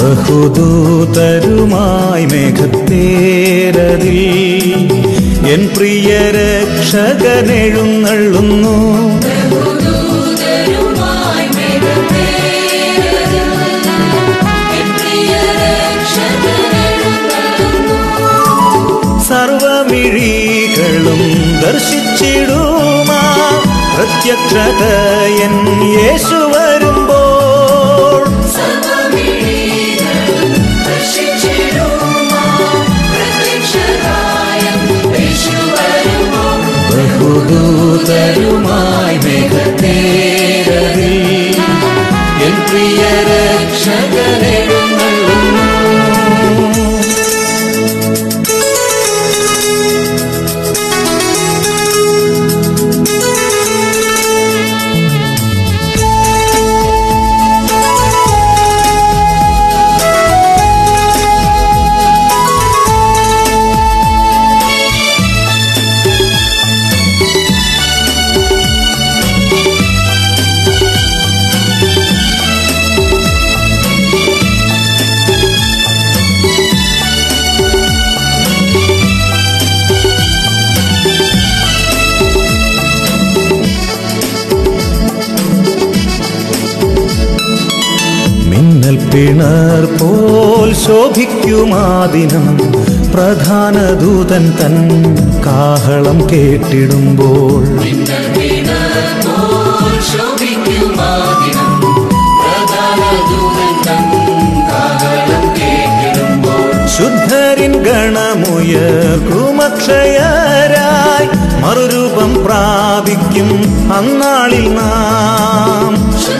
ബഹുദൂതരുമായി മേഘത്തേരതിൽ എൻ പ്രിയ രക്ഷകനെഴുന്നള്ളുന്നു ദൂതരുമായി മേഘത്തേരതിൽ എൻ പ്രിയ രക്ഷകനെഴുന്നള്ളുന്നു. സർവമിഴികളും ദർശിച്ചിടുമാ പ്രത്യക്ഷത എൻ യേശു വരുമ്പോൾ സർവ്വമിഴികളും ദർശിച്ചിടുമാ പ്രത്യക്ഷരായ യേശു വരുമ്പോൾ ബഹുദൂതരുമായി മേഘത്തേരതിൽ എൻ പ്രിയ രക്ഷകനെഴുന്നള്ളുന്നു മിന്നൽ പിണർ പോൽ ശോഭിക്കുമാദിനം പ്രധാന ദൂതൻ തൻ കാഹളം കേട്ടിടുമ്പോൾ മിന്നൽ വീണപ്പോൾ ശോഭിക്കുമാദിനം പ്രധാന ദൂതൻ തൻ കാഹളം കേട്ടിടുമ്പോൾ ശുദ്ധരിൻ ഗണമുയർക്കുമക്ഷയരായി മറുരൂപം പ്രാപിക്കും അന്നാളിൽ നാം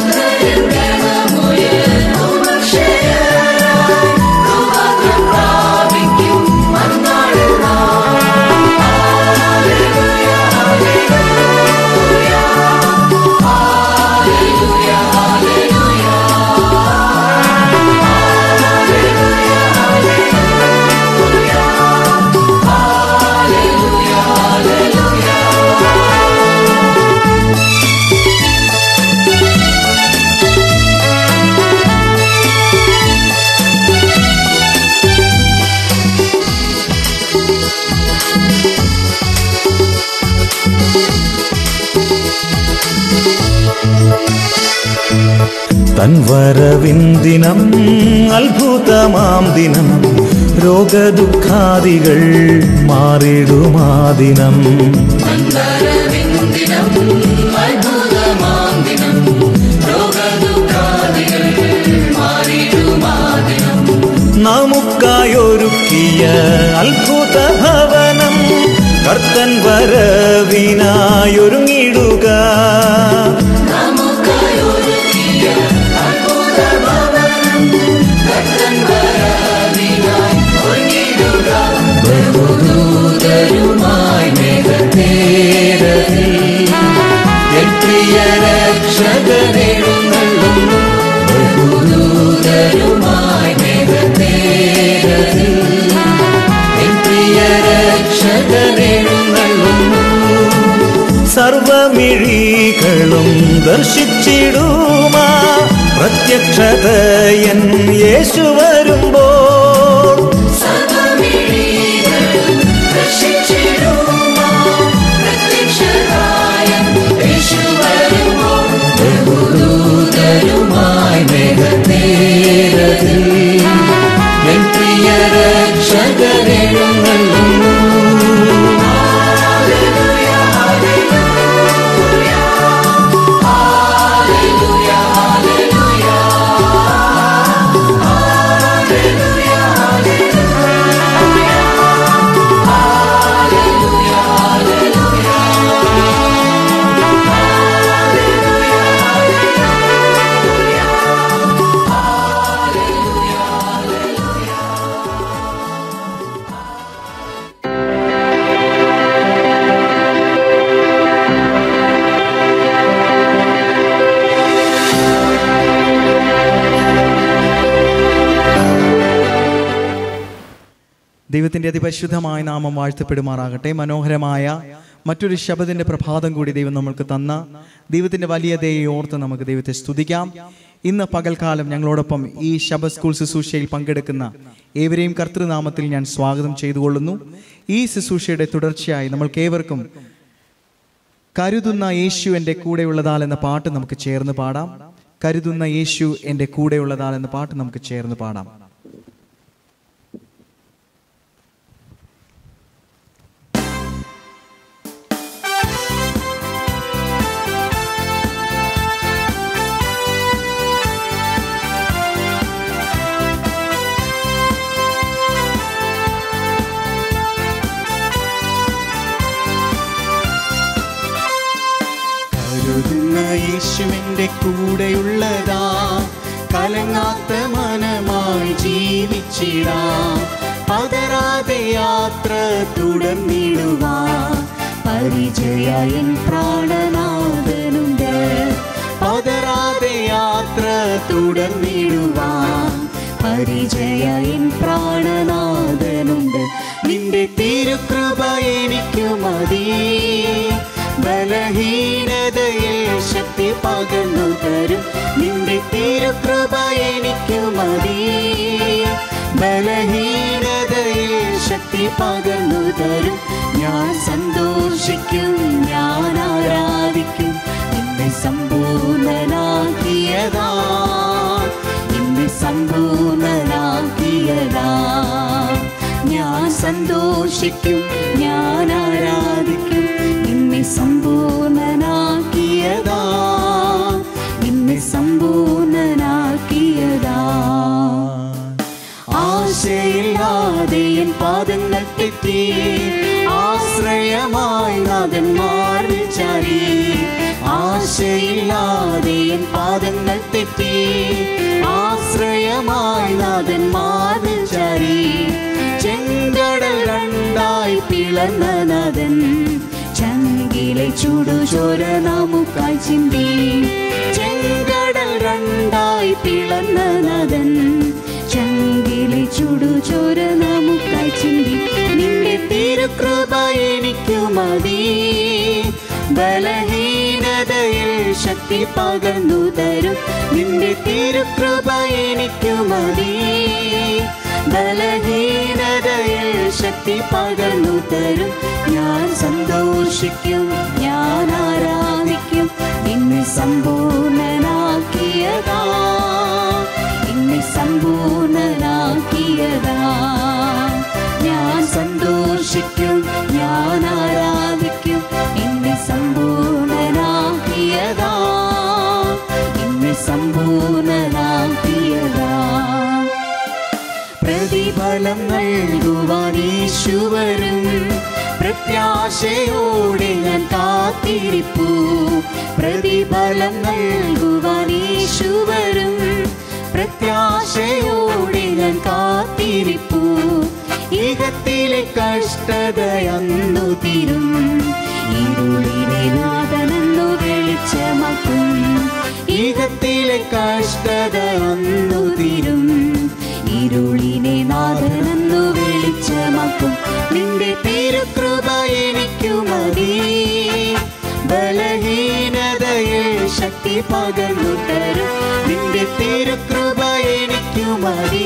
തൻ വരവിൻ ദിനം അത്ഭുതമാം ദിനം രോഗദുഃഖാദികൾ മാറിടുമാ ദിനം നമുക്കായൊരുക്കിയ അത്ഭുത ഭവനം കർത്തൻ വരവിനായൊരുങ്ങിടുക ബഹുദൂതരുമായി മേഘത്തേരതിൽ എൻ പ്രിയ രക്ഷകനെഴുന്നള്ളുന്നു ബഹുദൂതരുമായി മേഘത്തേരതിൽ എൻ പ്രിയ രക്ഷകനെഴുന്നള്ളുന്നു സർവമിഴികളും ദർശിച്ചിടുമാ പ്രത്യക്ഷത എൻ യേശു വരുമ്പോൾ ബഹുദൂതരുമായി മേഘത്തേരതിൽ എൻ പ്രിയ രക്ഷകനെഴുന്നള്ളുന്നു ദൈവത്തിൻ്റെ അതിപരിശുദ്ധമായ നാമം വാഴ്ത്തപ്പെടുമാറാകട്ടെ മനോഹരമായ മറ്റൊരു ശബദിൻ്റെ പ്രഭാതം കൂടി ദൈവം നമ്മൾക്ക് തന്ന ദൈവത്തിൻ്റെ വലിയ ദയെ ഓർത്ത് നമുക്ക് ദൈവത്തെ സ്തുതിക്കാം ഇന്ന് പകൽക്കാലം ഞങ്ങളോടൊപ്പം ഈ ശബ സ്കൂൾ ശുശ്രൂഷയിൽ പങ്കെടുക്കുന്ന ഏവരെയും കർത്തൃനാമത്തിൽ ഞാൻ സ്വാഗതം ചെയ്തുകൊള്ളുന്നു ഈ ശുശ്രൂഷയുടെ തുടർച്ചയായി നമ്മൾക്കേവർക്കും കരുതുന്ന യേശു എൻ്റെ കൂടെയുള്ളതാൽ എന്ന പാട്ട് നമുക്ക് ചേർന്ന് പാടാം കരുതുന്ന യേശു എൻ്റെ കൂടെയുള്ളതാൽ എന്ന പാട്ട് നമുക്ക് ചേർന്ന് പാടാം കരുതുന്ന യേശുവിൻ്റെ കൂടെയുള്ളതാ കലങ്ങാത്ത മനമായി ജീവിച്ചിടാം പതരാതെ യാത്ര തുടർന്നിടുവാ പരിചയൻ പ്രാണനാഥനുണ്ട് പതരാതെ യാത്ര തുടർന്നിടുവാ പരിചയൻ പ്രാണനാഥനുണ്ട് നിന്റെ തിരുകൃപ എനിക്കു മതി ബലഹീനതയിൽ ശക്തി പകർന്നു തരും നിന്റെ തിരുകൃപ എനിക്കു മതി ബലഹീനതയിൽ ശക്തി പകർന്നു തരും ഞാൻ സന്തോഷിക്കും ഞാൻ ആരാധിക്കും എന്നെ സമ്പൂർണനാക്കിയതാ എന്നെ സമ്പൂർണനാക്കിയതാ ഞാൻ സന്തോഷിക്കും ഞാൻ ആരാധിക്കും എന്നെ സമ്പൂർണനാക്കിയതാ എന്നെ സമ്പൂർണനാക്കിയതാ ആശയില്ലാതെ എൻ പാദങ്ങൾ തെറ്റി ആശ്രയമായി നാഥൻ മാറിൽ ചാരി ആശയില്ലാതെ എൻ പാദങ്ങൾ തെറ്റി ആശ്രയമായി നാഥൻ മാറിൽ ചാരി ചെങ്കടൽ രണ്ടായി പിളർന്ന നാഥൻ ചങ്കിലെ ചുടുചോര നമുക്കായി ചിന്തി ചെങ്കടൽ രണ്ടായി പിളർന്ന നാഥൻ ചങ്കിലെ ചുടുചോര നമുക്കായി ചിന്തി നിന്റെ തിരുകൃപ എനിക്കു മതി ബലഹീനതയിൽ ശക്തി പകർന്നു തരും നിന്റെ തിരുകൃപ എനിക്കു മതി ബലഹീനതയിൽ ശക്തി പകർന്നു തരും ഞാൻ സന്തോഷിക്കും ഞാൻ ആരാധിക്കും എന്നെ സമ്പൂർണനാക്കിയതാ എന്നെ സമ്പൂർണനാക്കിയതാ ഞാൻ സന്തോഷിക്കും ഞാൻ ആരാധിക്കും എന്നെ സമ്പൂർണനാക്കിയതാ എന്നെ സമ്പൂർണനാക്കിയതാ പ്രതിഫലം നൽകുവാൻ യേശുവരും പ്രത്യാശയോടെ ഞാൻ കാത്തിരിപ്പു പ്രതിഫലം നൽകുവാൻ യേശുവരും പ്രത്യാശയോടെ ഞാൻ കാത്തിരിപ്പു ഇഹത്തിലെ കഷ്ടതയന്നു തീരും ഇരുളിനെ നാഥനെന്നു വെളിച്ചമാക്കും ഇഹത്തിലെ കഷ്ടത അന്നു തീരും ഇരുളിനെ നാഥനെന്നു വെളിച്ചമാക്കും നിന്റെ തിരുകൃപ എനിക്കു മതി ബലഹീനതയിൽ ശക്തി പകർന്നു തരും നിന്റെ തിരുകൃപ എനിക്കു മതി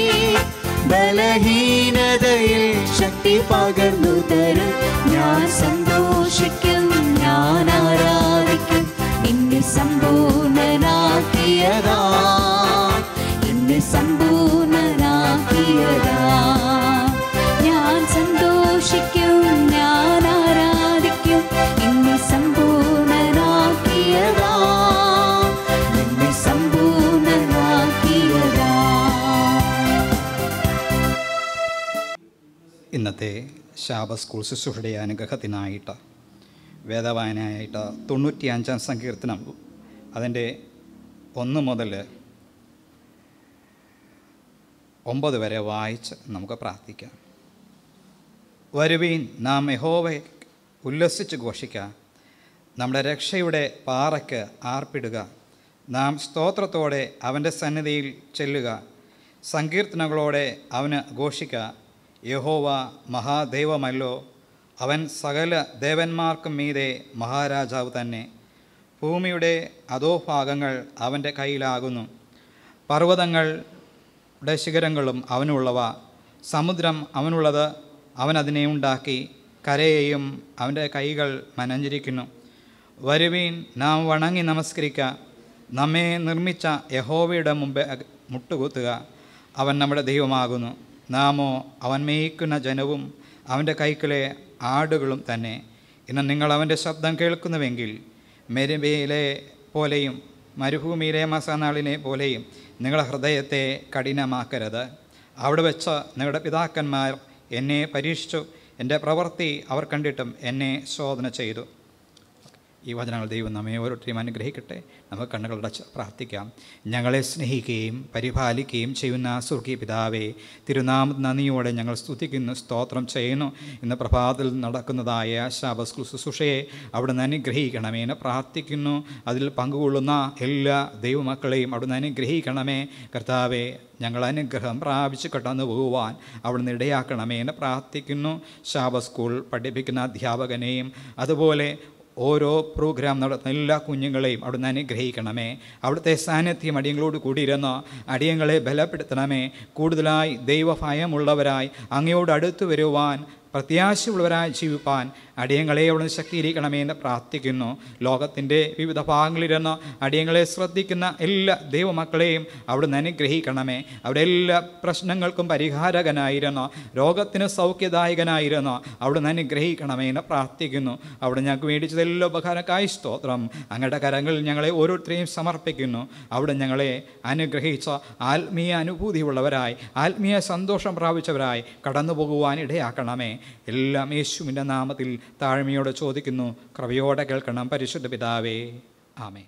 ബലഹീനതയിൽ ശക്തി പകർന്നു തരും ഞാൻ സന്തോഷിക്കും ഞാൻ ആരാധിക്കും എന്നെ സമ്പൂർണനാക്കിയതാ എന്നെ സമ്പൂർണനാക്കിയതാ ഞാൻ സന്തോഷിക്കും ഞാൻ ആരാധിക്കും എന്നെ സമ്പൂർണനാക്കിയതാ എന്നെ സമ്പൂർണനാക്കിയതാ ഇന്നത്തെ ശാപ സ്കൂൾ ശുശ്രൂഷയുടെ അനുഗ്രഹത്തിനായിട്ട് വേദവായനയായിട്ട് തൊണ്ണൂറ്റിയഞ്ചാം സങ്കീർത്തനം അതിൻ്റെ ഒന്ന് മുതൽ ഒമ്പത് വരെ വായിച്ച് നമുക്ക് പ്രാർത്ഥിക്കാം വരുവീൻ നാം യഹോവയെ ഉല്ലസിച്ച് ഘോഷിക്കാം നമ്മുടെ രക്ഷയുടെ പാറയ്ക്ക് ആർപ്പിടുക നാം സ്തോത്രത്തോടെ അവൻ്റെ സന്നിധിയിൽ ചെല്ലുക സങ്കീർത്തനങ്ങളോടെ അവന് ഘോഷിക്കുക യഹോവ മഹാദൈവമല്ലോ അവൻ സകല ദേവന്മാർക്കും മീതെ മഹാരാജാവ് തന്നെ ഭൂമിയുടെ അധോഭാഗങ്ങൾ അവൻ്റെ കയ്യിലാകുന്നു പർവ്വതങ്ങളുടെ ശിഖരങ്ങളും അവനുള്ളവ സമുദ്രം അവനുള്ളത് അവൻ അതിനെ ഉണ്ടാക്കി കരയെയും അവൻ്റെ കൈകൾ മനഞ്ഞിരിക്കുന്നു വരുവീൻ നാം വണങ്ങി നമസ്കരിക്ക നമ്മെ നിർമ്മിച്ച യഹോവയുടെ മുമ്പ് അക- മുട്ടുകുത്തുക അവൻ നമ്മുടെ ദൈവമാകുന്നു നാമോ അവൻ മേയിക്കുന്ന ജനവും അവൻ്റെ കൈക്കിലെ ആടുകളും തന്നെ ഇന്ന് നിങ്ങൾ അവൻ്റെ ശബ്ദം കേൾക്കുന്നുവെങ്കിൽ മെരുബയിലെ പോലെയും മരുഭൂമിയിലെ മസാനാളിനെ പോലെയും നിങ്ങളുടെ ഹൃദയത്തെ കഠിനമാക്കരുത് അവിടെ വെച്ച് നിങ്ങളുടെ പിതാക്കന്മാർ എന്നെ പരീക്ഷിച്ചു എൻ്റെ പ്രവൃത്തി അവർ കണ്ടിട്ടും എന്നെ ശോധന ചെയ്തു ഈ വചനങ്ങൾ ദൈവം നമ്മെ ഓരോരുത്തരെയും അനുഗ്രഹിക്കട്ടെ നമുക്ക് കണ്ണുകളടച്ച് പ്രാർത്ഥിക്കാം ഞങ്ങളെ സ്നേഹിക്കുകയും പരിപാലിക്കുകയും ചെയ്യുന്ന സ്വർഗീയ പിതാവേ തിരുനാമ നന്ദിയോടെ ഞങ്ങൾ സ്തുതിക്കുന്നു സ്തോത്രം ചെയ്യുന്നു ഇന്ന് പ്രഭാതത്തിൽ നടക്കുന്നതായ ശാപസ്കു ശുശ്രൂഷയെ അവിടുന്ന് അനുഗ്രഹിക്കണമേ എന്ന് പ്രാർത്ഥിക്കുന്നു അതിൽ പങ്കുകൊള്ളുന്ന എല്ലാ ദൈവമക്കളെയും അവിടുന്ന് അനുഗ്രഹിക്കണമേ കർത്താവെ ഞങ്ങൾ അനുഗ്രഹം പ്രാപിച്ച് കടന്നു പോകുവാൻ അവിടുന്ന് ഇടയാക്കണമേ എന്ന് പ്രാർത്ഥിക്കുന്നു ശാപ സ്കൂൾ പഠിപ്പിക്കുന്ന അധ്യാപകനെയും അതുപോലെ ഓരോ പ്രോഗ്രാം നടത്തുന്ന എല്ലാ കുഞ്ഞുങ്ങളെയും അവിടുന്ന് അനുഗ്രഹിക്കണമേ അവിടുത്തെ സാന്നിധ്യം അടിയങ്ങളോട് കൂടിയിരുന്ന് അടിയങ്ങളെ ബലപ്പെടുത്തണമേ കൂടുതലായി ദൈവഭയമുള്ളവരായി അങ്ങയോട് അടുത്തു വരുവാൻ പ്രത്യാശയുള്ളവരായി ജീവിപ്പാൻ അടിയങ്ങളെ അവിടുന്ന് ശക്തീകരിക്കണമേ എന്ന് പ്രാർത്ഥിക്കുന്നു ലോകത്തിൻ്റെ വിവിധ ഭാഗങ്ങളിലിരുന്ന് അടിയങ്ങളെ ശ്രദ്ധിക്കുന്ന എല്ലാ ദൈവമക്കളെയും അവിടുന്ന് അനുഗ്രഹിക്കണമേ അവിടെ എല്ലാ പ്രശ്നങ്ങൾക്കും പരിഹാരകനായിരുന്നു രോഗത്തിന് സൗഖ്യദായകനായിരുന്നു അവിടുന്ന് അനുഗ്രഹിക്കണമേ എന്ന് പ്രാർത്ഥിക്കുന്നു അവിടെ ഞങ്ങൾക്ക് മേടിച്ചതെല്ലാം ഉപകാരക്കായി സ്തോത്രം അങ്ങയുടെ കരങ്ങളിൽ ഞങ്ങളെ ഓരോരുത്തരെയും സമർപ്പിക്കുന്നു അവിടെ ഞങ്ങളെ അനുഗ്രഹിച്ച ആത്മീയ അനുഭൂതിയുള്ളവരായി ആത്മീയ സന്തോഷം പ്രാപിച്ചവരായി കടന്നു പോകുവാൻ ഇടയാക്കണമേ എല്ലാം യേശുവിൻ്റെ നാമത്തിൽ താഴ്മയോടെ ചോദിക്കുന്നു കൃപയോടെ കേൾക്കണം പരിശുദ്ധ പിതാവേ ആമേ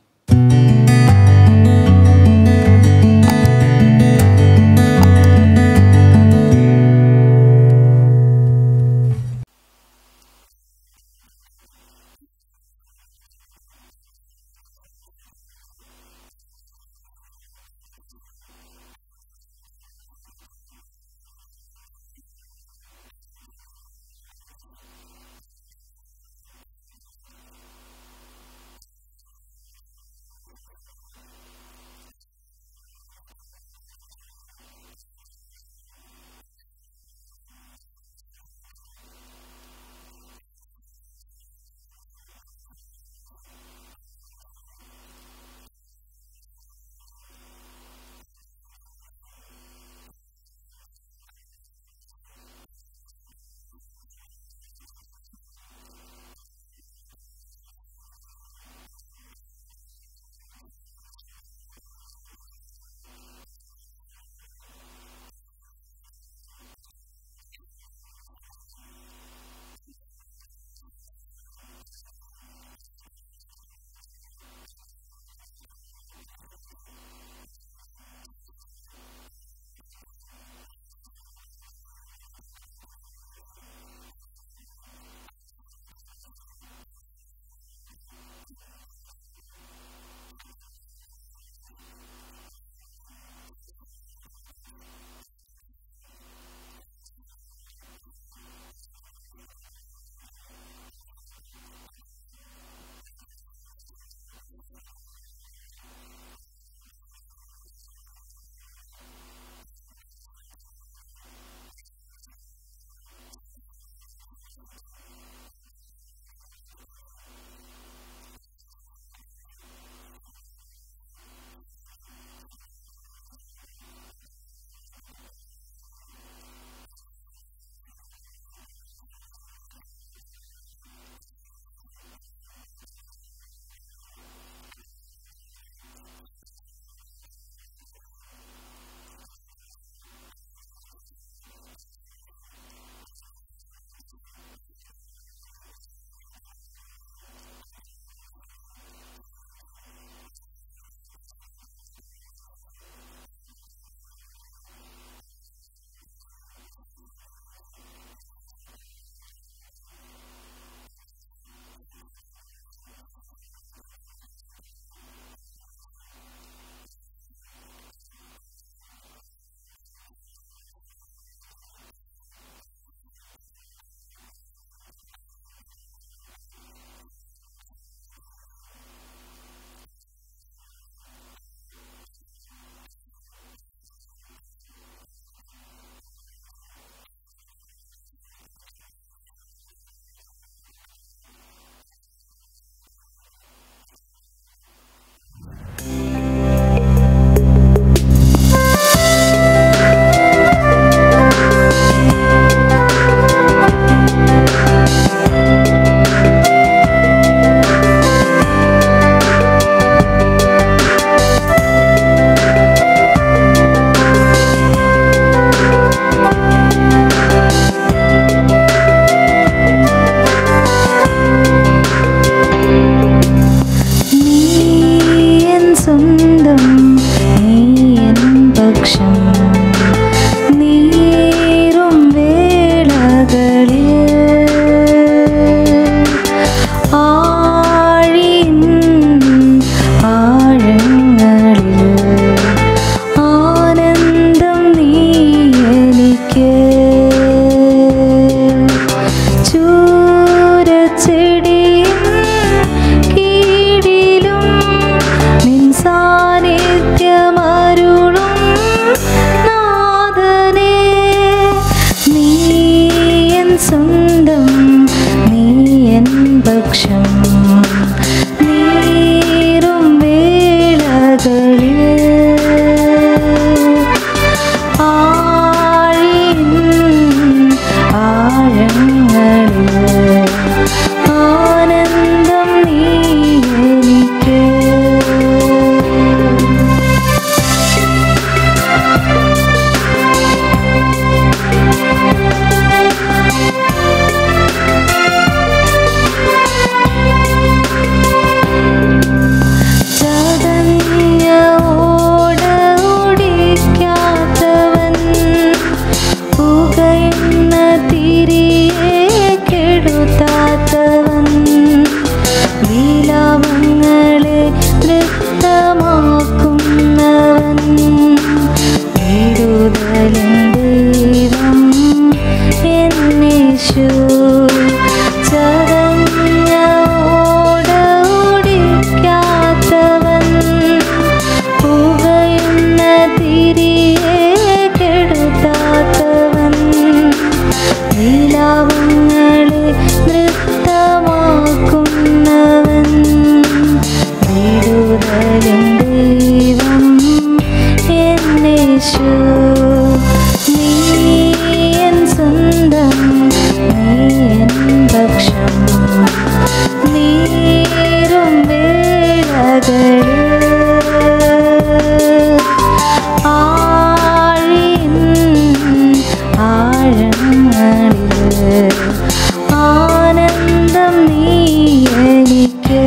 യേശു നീ എൻ സ്വന്തം നീ എൻ പക്ഷം നീറും വേളകളിൽ ആഴിൻ ആഴങ്ങളിൽ ആനന്ദം നീ എനിക്ക്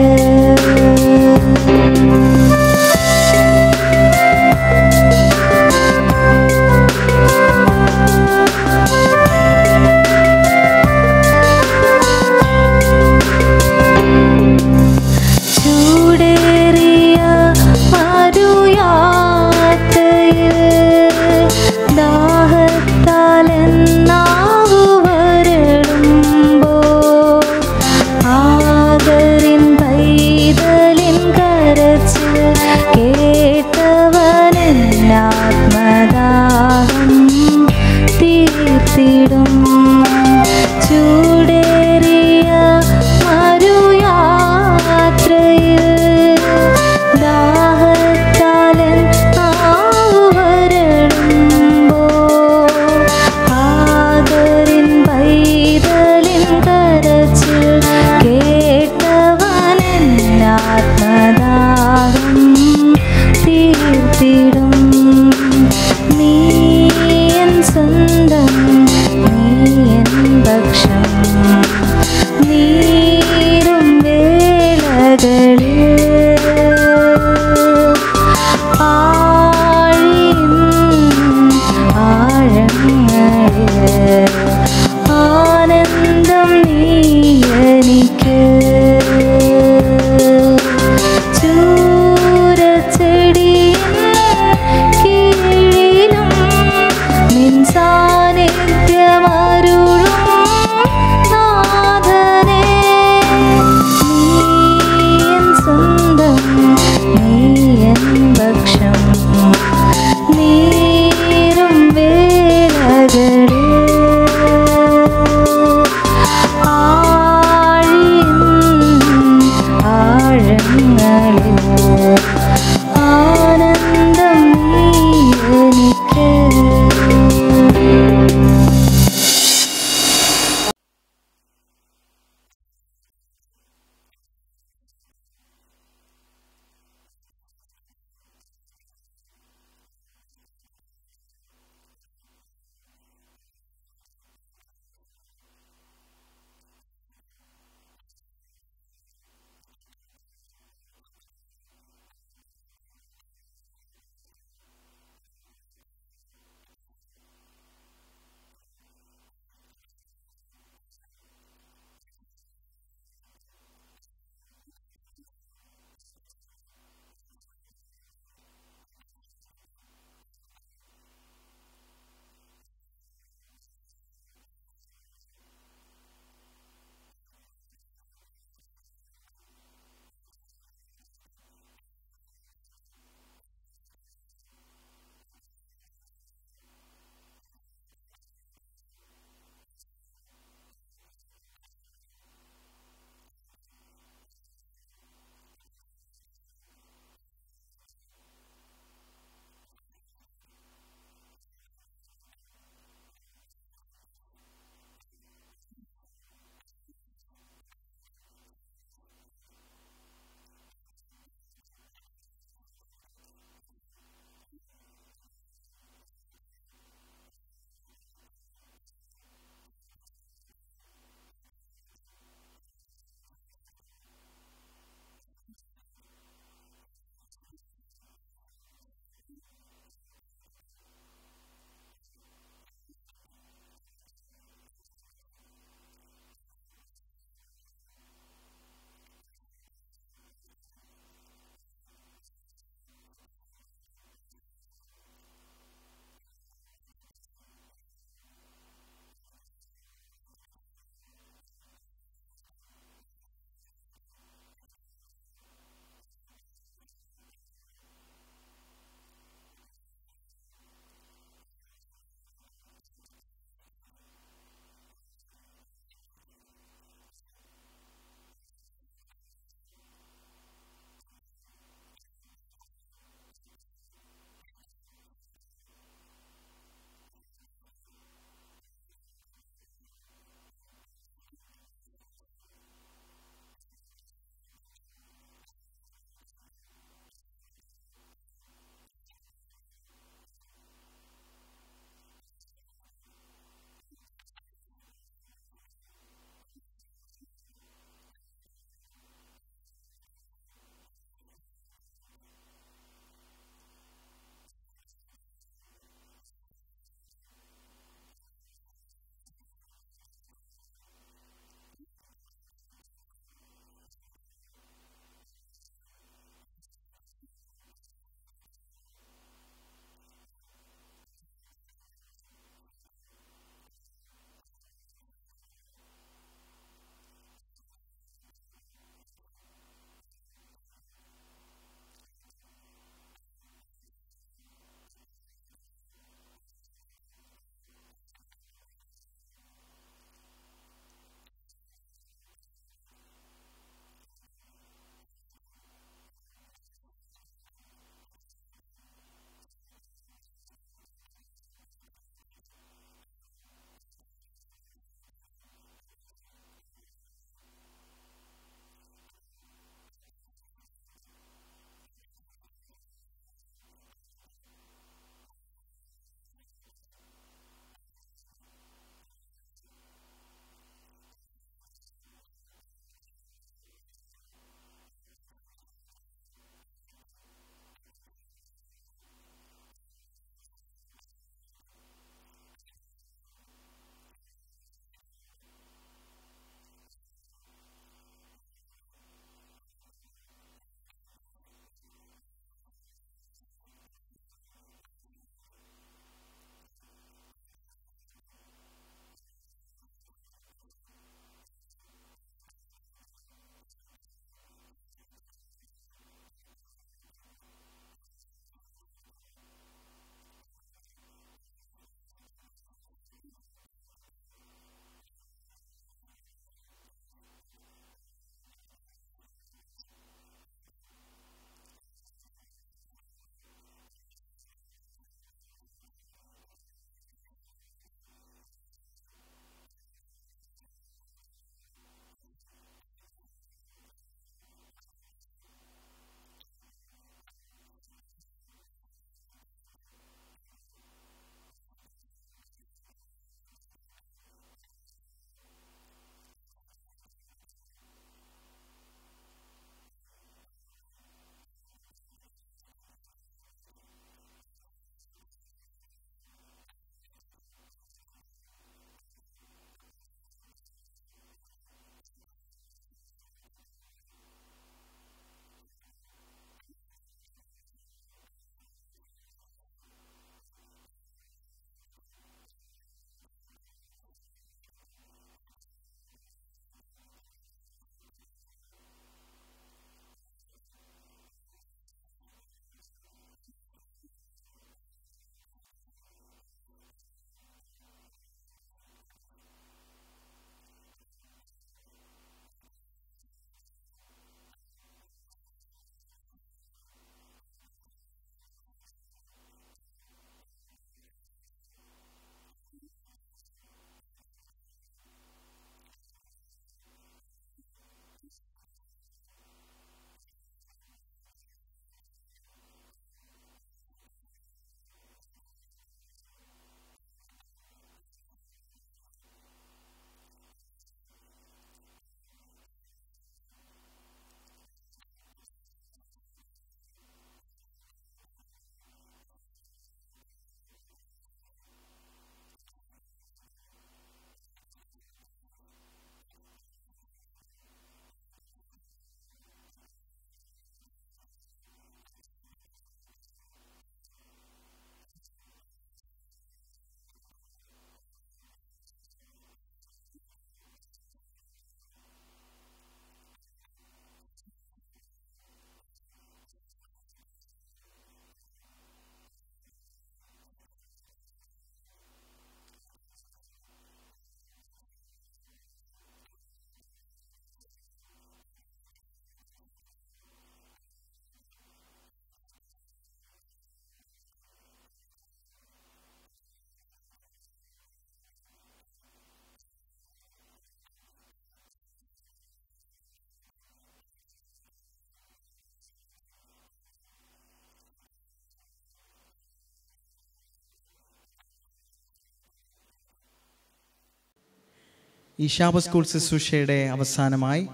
ഈ ശാപ സ്കൂൾ ശുശ്രൂഷയുടെ അവസാനമായി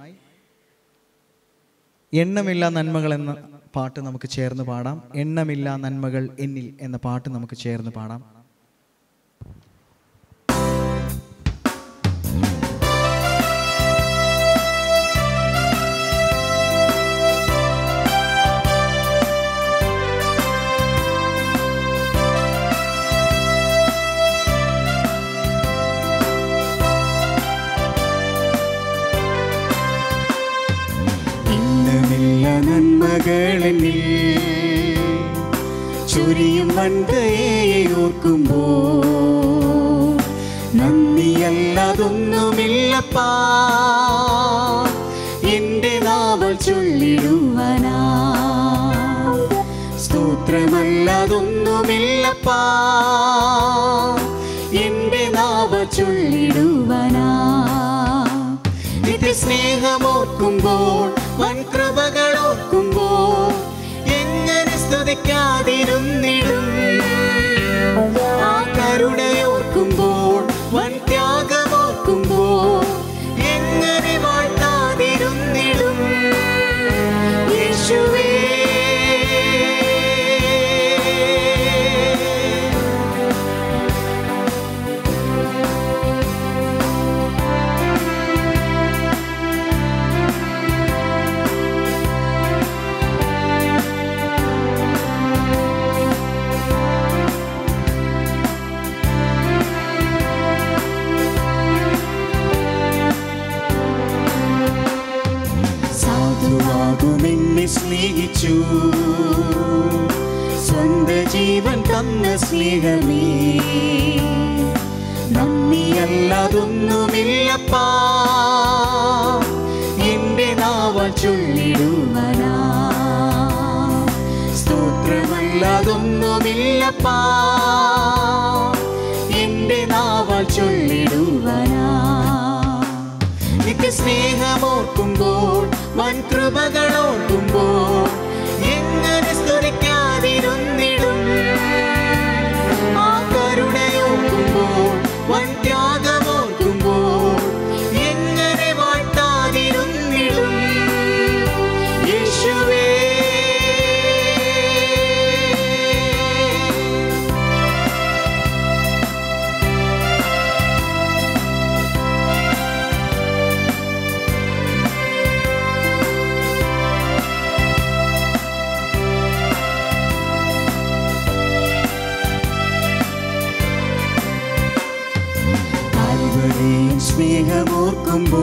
എണ്ണമില്ല നന്മകൾ എന്ന പാട്ട് നമുക്ക് ചേർന്ന് പാടാം എണ്ണമില്ല നന്മകൾ എന്നിൽ എന്ന പാട്ട് നമുക്ക് ചേർന്ന് പാടാം ഇന്നമില്ല നന്മകളെന്നിൽ ചൊരിയും വൻകയെ ഓർക്കുമ്പോ നന്ദിയല്ലതൊന്നുമില്ലപ്പാ എന്റെ നാവൽ ചൊല്ലിടുവനാ സ്തോത്രമല്ലതൊന്നുമില്ലപ്പാ എന്റെ നാവ ചൊല്ലിടുവനാ നിത്യ സ്നേഹമോർക്കുമ്പോൾ വൻകൃപകൾ ഓർക്കുമ്പോൾ എങ്ങനെ സ്തുതിക്കാതിരുന്നിടും ആ കരുണയോർക്കുമ്പോൾ വൻ ത്യാഗമോർക്കുമ്പോൾ എങ്ങനെ വാഴ്ത്താതിരുന്നിടും യേശുവേ സാധുവാകുമെന്നെ സ്നേഹിച്ചു സ്വന്ത ജീവൻ തന്ന സ്നേഹമേ നന്ദിയല്ലതൊന്നുമില്ലപ്പാ എന്റെ നാവ ചൊല്ലിടുവനാ സ്തോത്രമല്ലതൊന്നുമില്ലപ്പാ എന്റെ നാവ ചൊല്ലിടുവനാ നിത്യ സ്നേഹമോർക്കുമ്പോൾ വൻകൃപകൾ ഓർക്കുമ്പോൾ എങ്ങനെ സ്തുതിക്കാതിരുന്നിടും ആ കരുണയോർക്കുമ്പോൾ വൻ ത്യാഗമോർക്കുമ്പോൾ എങ്ങനെ വാഴ്ത്താതിരുന്നിടും യേശുവേ കാൽവരിയിൽ സ്നേഹമോർക്കുമ്പോൾ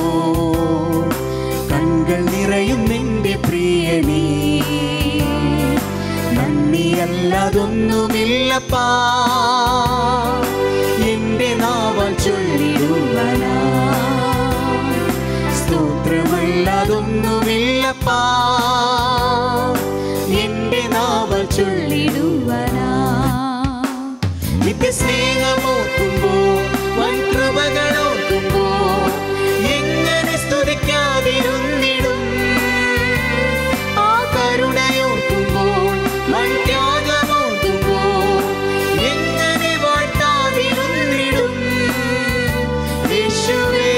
കൺകൾ നിറയും നിന്റെ പ്രിയനേ നന്ദിയല്ലതൊന്നുമില്ലപ്പാ എന്റെ നാവൽ ചൊല്ലിടുവനാ സ്തോത്രമല്ലതൊന്നുമില്ലപ്പാ എന്റെ നാവൽ ചൊല്ലിടുവനാ നിത്യ സ്നേഹമോർക്കുമ്പോൾ വൻകൃപകൾ ഓർക്കുമ്പോൾ എങ്ങനെ സ്തുതിക്കാതിരുന്നിടും ആ കരുണയോർക്കുമ്പോൾ വൻ ത്യാഗമോർക്കുമ്പോൾ എങ്ങനെ വാഴ്ത്താതിരുന്നിടും യേശുവേ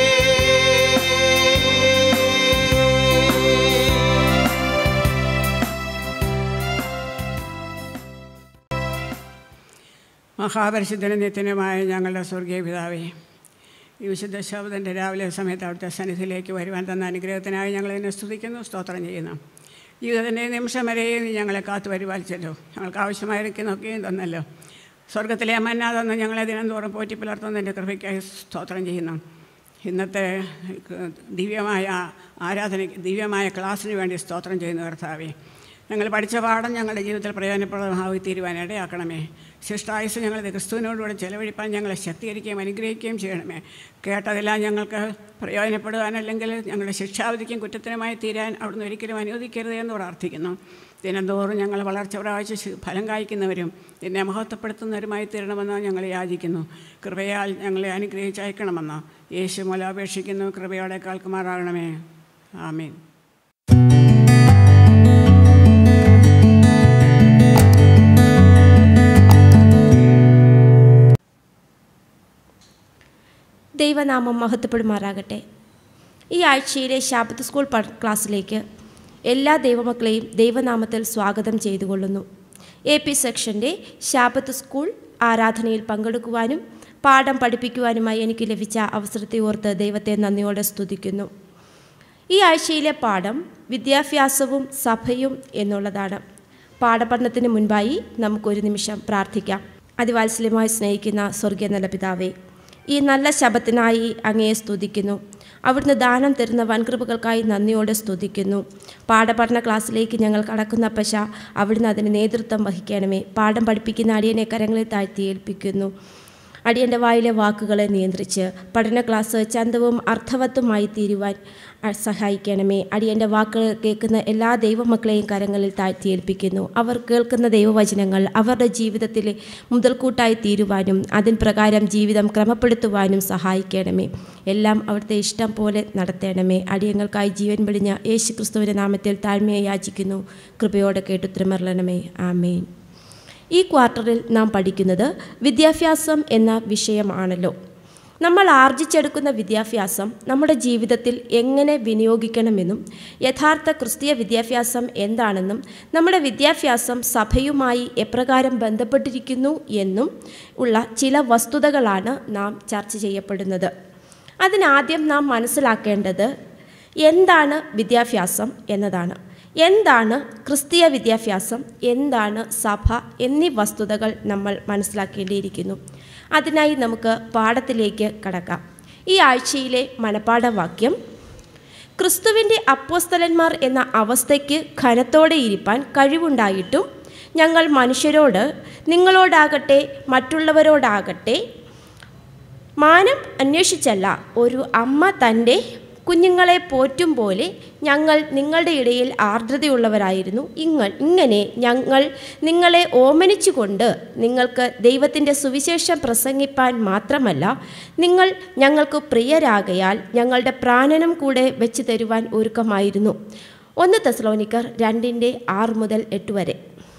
മഹാപരിശുദ്ധനും നിത്യനുമായ ഞങ്ങളുടെ സ്വർഗീയ പിതാവേ ഈ വിശുദ്ധ ശബ്ദൻ്റെ രാവിലെ സമയത്ത് അവിടുത്തെ സന്നിധിയിലേക്ക് വരുവാൻ തന്ന അനുഗ്രഹത്തിനായി ഞങ്ങളതിനെ സ്തുതിക്കുന്നു സ്തോത്രം ചെയ്യുന്നു ജീവിതത്തിൻ്റെ നിമിഷം വരെയും നീ ഞങ്ങളെ കാത്തു പരിപാലിച്ചല്ലോ ഞങ്ങൾക്ക് ആവശ്യമായിരിക്കുന്നൊക്കെയും തന്നല്ലോ സ്വർഗത്തിലെ മന്ന തന്ന് ഞങ്ങളെ ദിനംതോറും പോറ്റി പുലർത്തുന്നതിൻ്റെ കൃപയ്ക്കായി സ്തോത്രം ചെയ്യുന്നു ഇന്നത്തെ ദിവ്യമായ ആരാധനയ്ക്ക് ദിവ്യമായ ക്ലാസ്സിന് വേണ്ടി സ്തോത്രം ചെയ്യുന്ന കർത്താവേ ഞങ്ങൾ പഠിച്ച പാഠം ഞങ്ങളുടെ ജീവിതത്തിൽ പ്രയോജനപ്രദമായി തീരുവാൻ ഇടയാക്കണമേ ശിഷ്ടായുസ് ഞങ്ങളത് ക്രിസ്തുവിനോടുകൂടെ ചെലവഴിപ്പാൻ ഞങ്ങളെ ശക്തീകരിക്കുകയും അനുഗ്രഹിക്കുകയും ചെയ്യണമേ കേട്ടതെല്ലാം ഞങ്ങൾക്ക് പ്രയോജനപ്പെടുവാനല്ലെങ്കിൽ ഞങ്ങളുടെ ശിക്ഷാവിധിക്കും കുറ്റത്തിനുമായി തീരാൻ അവിടുന്ന് ഒരിക്കലും അനുവദിക്കരുത് എന്ന് പ്രാർത്ഥിക്കുന്നു ദിനംതോറും ഞങ്ങൾ വളർച്ച പ്രാപിച്ച് ശി- ഫലം കായ്ക്കുന്നവരും നിന്നെ മഹത്വപ്പെടുത്തുന്നവരുമായി തീരണമെന്ന് ഞങ്ങൾ യാചിക്കുന്നു കൃപയാൽ ഞങ്ങളെ അനുഗ്രഹിച്ചയക്കണമെന്ന് യേശു മൂലാപേക്ഷിക്കുന്നു കൃപയോടെ കേൾക്കുമാറാകണമേ ആമീൻ ദൈവനാമം മഹത്വപ്പെടുമാറാകട്ടെ ഈ ആഴ്ചയിലെ ശാബത്ത് സ്കൂൾ പ- ക്ലാസ്സിലേക്ക് എല്ലാ ദൈവമക്കളെയും ദൈവനാമത്തിൽ സ്വാഗതം ചെയ്തുകൊള്ളുന്നു എ പി സെക്ഷൻ്റെ ശാബത്ത് സ്കൂൾ ആരാധനയിൽ പങ്കെടുക്കുവാനും പാഠം പഠിപ്പിക്കുവാനുമായി എനിക്ക് ലഭിച്ച അവസരത്തെ ഓർത്ത് ദൈവത്തെ നന്ദിയോടെ സ്തുതിക്കുന്നു ഈ ആഴ്ചയിലെ പാഠം വിദ്യാഭ്യാസവും സഭയും എന്നുള്ളതാണ് പാഠപഠനത്തിന് മുൻപായി നമുക്കൊരു നിമിഷം പ്രാർത്ഥിക്കാം അതിവാത്സല്യമായി സ്നേഹിക്കുന്ന സ്വർഗീയ നല്ല പിതാവേ ഈ നല്ല ശബത്തിനായി അങ്ങയെ സ്തുതിക്കുന്നു അവിടുന്ന് ദാനം തരുന്ന വൻകൃപകൾക്കായി നന്ദിയോടെ സ്തുതിക്കുന്നു പാഠപഠന ക്ലാസ്സിലേക്ക് ഞങ്ങൾ കടക്കുന്ന പശ അവിടുന്ന് അതിന് നേതൃത്വം വഹിക്കണമേ പാഠം പഠിപ്പിക്കുന്ന അടിയനെ കരങ്ങളിൽ താഴ്ത്തി ഏൽപ്പിക്കുന്നു അടിയൻ്റെ വായിലെ വാക്കുകളെ നിയന്ത്രിച്ച് പഠന ക്ലാസ് ചന്തവും അർത്ഥവത്തുമായി തീരുവാൻ അ- സഹായിക്കണമേ അടിയൻ്റെ വാക്കുകൾ കേൾക്കുന്ന എല്ലാ ദൈവമക്കളെയും കരങ്ങളിൽ താഴ്ത്തി ഏൽപ്പിക്കുന്നു അവർ കേൾക്കുന്ന ദൈവവചനങ്ങൾ അവരുടെ ജീവിതത്തിലെ മുതൽക്കൂട്ടായി തീരുവാനും അതിൻ പ്രകാരം ജീവിതം ക്രമപ്പെടുത്തുവാനും സഹായിക്കണമേ എല്ലാം അവിടുത്തെ ഇഷ്ടം പോലെ നടത്തണമേ അടിയങ്ങൾക്കായി ജീവൻ വെടിഞ്ഞ യേശു ക്രിസ്തുവിൻ്റെ നാമത്തിൽ താഴ്മയെ യാചിക്കുന്നു കൃപയോടെ കേട്ടുത്തരമരളണമേ ആമേൻ ഈ ക്വാർട്ടറിൽ നാം പഠിക്കുന്നത് വിദ്യാഭ്യാസം എന്ന വിഷയമാണല്ലോ നമ്മൾ ആർജിച്ചെടുക്കുന്ന വിദ്യാഭ്യാസം നമ്മുടെ ജീവിതത്തിൽ എങ്ങനെ വിനിയോഗിക്കണമെന്നും യഥാർത്ഥ ക്രിസ്തീയ വിദ്യാഭ്യാസം എന്താണെന്നും നമ്മുടെ വിദ്യാഭ്യാസം സഭയുമായി എപ്രകാരം ബന്ധപ്പെട്ടിരിക്കുന്നു എന്നും ഉള്ള ചില വസ്തുതകളാണ് നാം ചർച്ച ചെയ്യപ്പെടുന്നത് അതിനാദ്യം നാം മനസ്സിലാക്കേണ്ടത് എന്താണ് വിദ്യാഭ്യാസം എന്നതാണ് എന്താണ് ക്രിസ്തീയ വിദ്യാഭ്യാസം എന്താണ് സഭ എന്നീ വസ്തുതകൾ നമ്മൾ മനസ്സിലാക്കേണ്ടിയിരിക്കുന്നു അതിനായി നമുക്ക് പാഠത്തിലേക്ക് കടക്കാം ഈ ആഴ്ചയിലെ മനപാഠവാക്യം ക്രിസ്തുവിൻ്റെ അപ്പോസ്തലന്മാർ എന്ന അവസ്ഥയ്ക്ക് ഘനത്തോടെ ഇരിപ്പാൻ കഴിവുണ്ടായിട്ടും ഞങ്ങൾ മനുഷ്യരോട് നിങ്ങളോടാകട്ടെ മറ്റുള്ളവരോടാകട്ടെ മാനം അന്വേഷിച്ചല്ല ഒരു അമ്മ തൻ്റെ കുഞ്ഞുങ്ങളെ പോറ്റും പോലെ ഞങ്ങൾ നിങ്ങളുടെ ഇടയിൽ ആർദ്രതയുള്ളവരായിരുന്നു ഇങ്ങൾ ഇങ്ങനെ ഞങ്ങൾ നിങ്ങളെ ഓമനിച്ചുകൊണ്ട് നിങ്ങൾക്ക് ദൈവത്തിൻ്റെ സുവിശേഷം പ്രസംഗിപ്പാൻ മാത്രമല്ല നിങ്ങൾ ഞങ്ങൾക്ക് പ്രിയരാകയാൽ ഞങ്ങളുടെ പ്രാണനം കൂടെ വെച്ച് തരുവാൻ ഒരുക്കമായിരുന്നു ഒന്ന് തെസ്ലോനിക്കർ രണ്ടിൻ്റെ ആറ് മുതൽ എട്ട് വരെ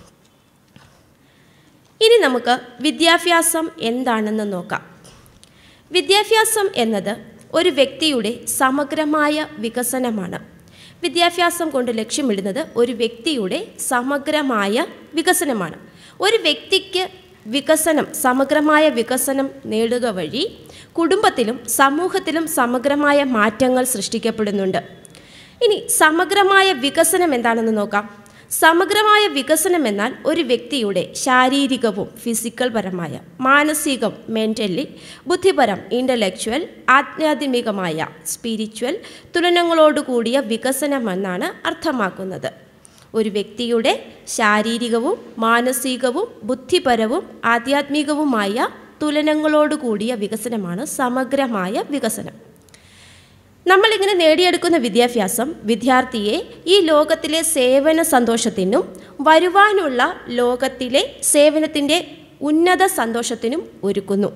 ഇനി നമുക്ക് വിദ്യാഭ്യാസം എന്താണെന്ന് നോക്കാം വിദ്യാഭ്യാസം എന്നത് ഒരു വ്യക്തിയുടെ സമഗ്രമായ വികസനമാണ് വിദ്യാഭ്യാസം കൊണ്ട് ലക്ഷ്യമിടുന്നത് ഒരു വ്യക്തിയുടെ സമഗ്രമായ വികസനമാണ് ഒരു വ്യക്തിക്ക് വികസനം സമഗ്രമായ വികസനം നേടുക വഴി കുടുംബത്തിലും സമൂഹത്തിലും സമഗ്രമായ മാറ്റങ്ങൾ സൃഷ്ടിക്കപ്പെടുന്നുണ്ട് ഇനി സമഗ്രമായ വികസനം എന്താണെന്ന് നോക്കാം സമഗ്രമായ വികസനം എന്നാൽ ഒരു വ്യക്തിയുടെ ശാരീരികവും ഫിസിക്കൽ പരമായ മാനസികം മെൻ്റലി ബുദ്ധിപരം ഇൻ്റലക്ച്വൽ ആധ്യാത്മികമായ സ്പിരിച്വൽ തുലനങ്ങളോടുകൂടിയ വികസനമെന്നാണ് അർത്ഥമാക്കുന്നത് ഒരു വ്യക്തിയുടെ ശാരീരികവും മാനസികവും ബുദ്ധിപരവും ആധ്യാത്മികവുമായ തുലനങ്ങളോടുകൂടിയ വികസനമാണ് സമഗ്രമായ വികസനം നമ്മളിങ്ങനെ നേടിയെടുക്കുന്ന വിദ്യാഭ്യാസം വിദ്യാർത്ഥിയെ ഈ ലോകത്തിലെ സേവന സന്തോഷത്തിനും വരുവാനുള്ള ലോകത്തിലെ സേവനത്തിൻ്റെ ഉന്നത സന്തോഷത്തിനും ഒരുക്കുന്നു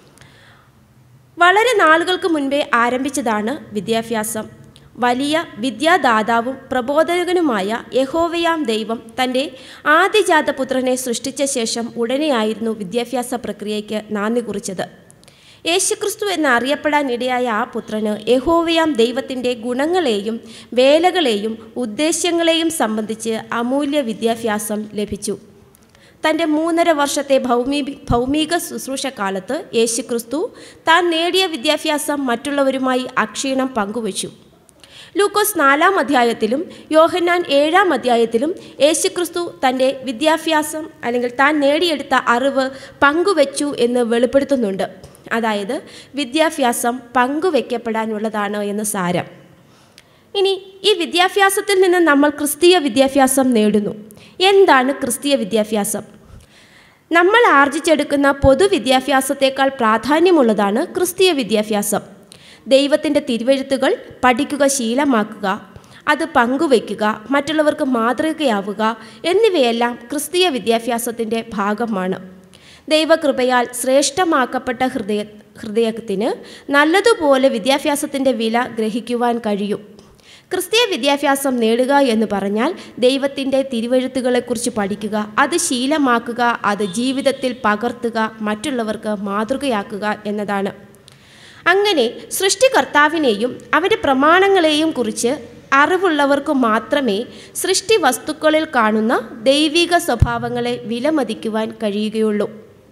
വളരെ നാളുകൾക്ക് മുൻപേ ആരംഭിച്ചതാണ് വിദ്യാഭ്യാസം വലിയ വിദ്യാദാതാവും പ്രബോധകനുമായ യഹോവയാം ദൈവം തൻ്റെ ആദ്യജാത പുത്രനെ സൃഷ്ടിച്ച ശേഷം ഉടനെയായിരുന്നു വിദ്യാഭ്യാസ പ്രക്രിയയ്ക്ക് നാന്ദി കുറിച്ചത് യേശുക്രിസ്തു എന്നറിയപ്പെടാൻ ഇടയായ ആ പുത്രന് യഹോവയാം ദൈവത്തിൻ്റെ ഗുണങ്ങളെയും വേലകളെയും ഉദ്ദേശ്യങ്ങളെയും സംബന്ധിച്ച് അമൂല്യ വിദ്യാഭ്യാസം ലഭിച്ചു തൻ്റെ മൂന്നര വർഷത്തെ ഭൗമി ഭൗമിക ശുശ്രൂഷ കാലത്ത് യേശുക്രിസ്തു താൻ നേടിയ വിദ്യാഭ്യാസം മറ്റുള്ളവരുമായി അക്ഷീണം പങ്കുവച്ചു ലൂക്കോസ് നാലാം അധ്യായത്തിലും യോഹന്നാൻ ഏഴാം അധ്യായത്തിലും യേശുക്രിസ്തു തൻ്റെ വിദ്യാഭ്യാസം അല്ലെങ്കിൽ താൻ നേടിയെടുത്ത അറിവ് പങ്കുവച്ചു എന്ന് വെളിപ്പെടുത്തുന്നുണ്ട് അതായത് വിദ്യാഭ്യാസം പങ്കുവെക്കപ്പെടാനുള്ളതാണ് എന്ന് സാരം ഇനി ഈ വിദ്യാഭ്യാസത്തിൽ നിന്ന് നമ്മൾ ക്രിസ്തീയ വിദ്യാഭ്യാസം നേടുന്നു എന്താണ് ക്രിസ്തീയ വിദ്യാഭ്യാസം നമ്മൾ ആർജിച്ചെടുക്കുന്ന പൊതുവിദ്യാഭ്യാസത്തേക്കാൾ പ്രാധാന്യമുള്ളതാണ് ക്രിസ്തീയ വിദ്യാഭ്യാസം ദൈവത്തിൻ്റെ തിരുവെഴുത്തുകൾ പഠിക്കുക ശീലമാക്കുക അത് പങ്കുവയ്ക്കുക മറ്റുള്ളവർക്ക് മാതൃകയാവുക എന്നിവയെല്ലാം ക്രിസ്തീയ വിദ്യാഭ്യാസത്തിൻ്റെ ഭാഗമാണ് ദൈവകൃപയാൽ ശ്രേഷ്ഠമാക്കപ്പെട്ട ഹൃദയ ഹൃദയത്തിന് നല്ലതുപോലെ വിദ്യാഭ്യാസത്തിൻ്റെ വില ഗ്രഹിക്കുവാൻ കഴിയും ക്രിസ്തീയ വിദ്യാഭ്യാസം നേടുക എന്ന് പറഞ്ഞാൽ ദൈവത്തിൻ്റെ തിരുവഴുത്തുകളെക്കുറിച്ച് പഠിക്കുക അത് ശീലമാക്കുക അത് ജീവിതത്തിൽ പകർത്തുക മറ്റുള്ളവർക്ക് മാതൃകയാക്കുക എന്നതാണ് അങ്ങനെ സൃഷ്ടികർത്താവിനെയും അവൻ്റെ പ്രമാണങ്ങളെയും കുറിച്ച് അറിവുള്ളവർക്ക് മാത്രമേ സൃഷ്ടി വസ്തുക്കളിൽ കാണുന്ന ദൈവിക സ്വഭാവങ്ങളെ വിലമതിക്കുവാൻ കഴിയുകയുള്ളൂ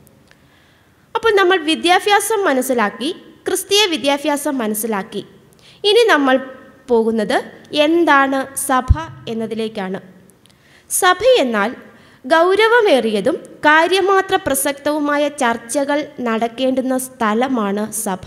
അപ്പോൾ നമ്മൾ വിദ്യാഭ്യാസം മനസ്സിലാക്കി ക്രിസ്തീയ വിദ്യാഭ്യാസം മനസ്സിലാക്കി ഇനി നമ്മൾ പോകുന്നത് എന്താണ് സഭ എന്നതിലേക്കാണ് സഭ എന്നാൽ ഗൗരവമേറിയതും കാര്യമാത്ര പ്രസക്തവുമായ ചർച്ചകൾ നടക്കേണ്ടുന്ന സ്ഥലമാണ് സഭ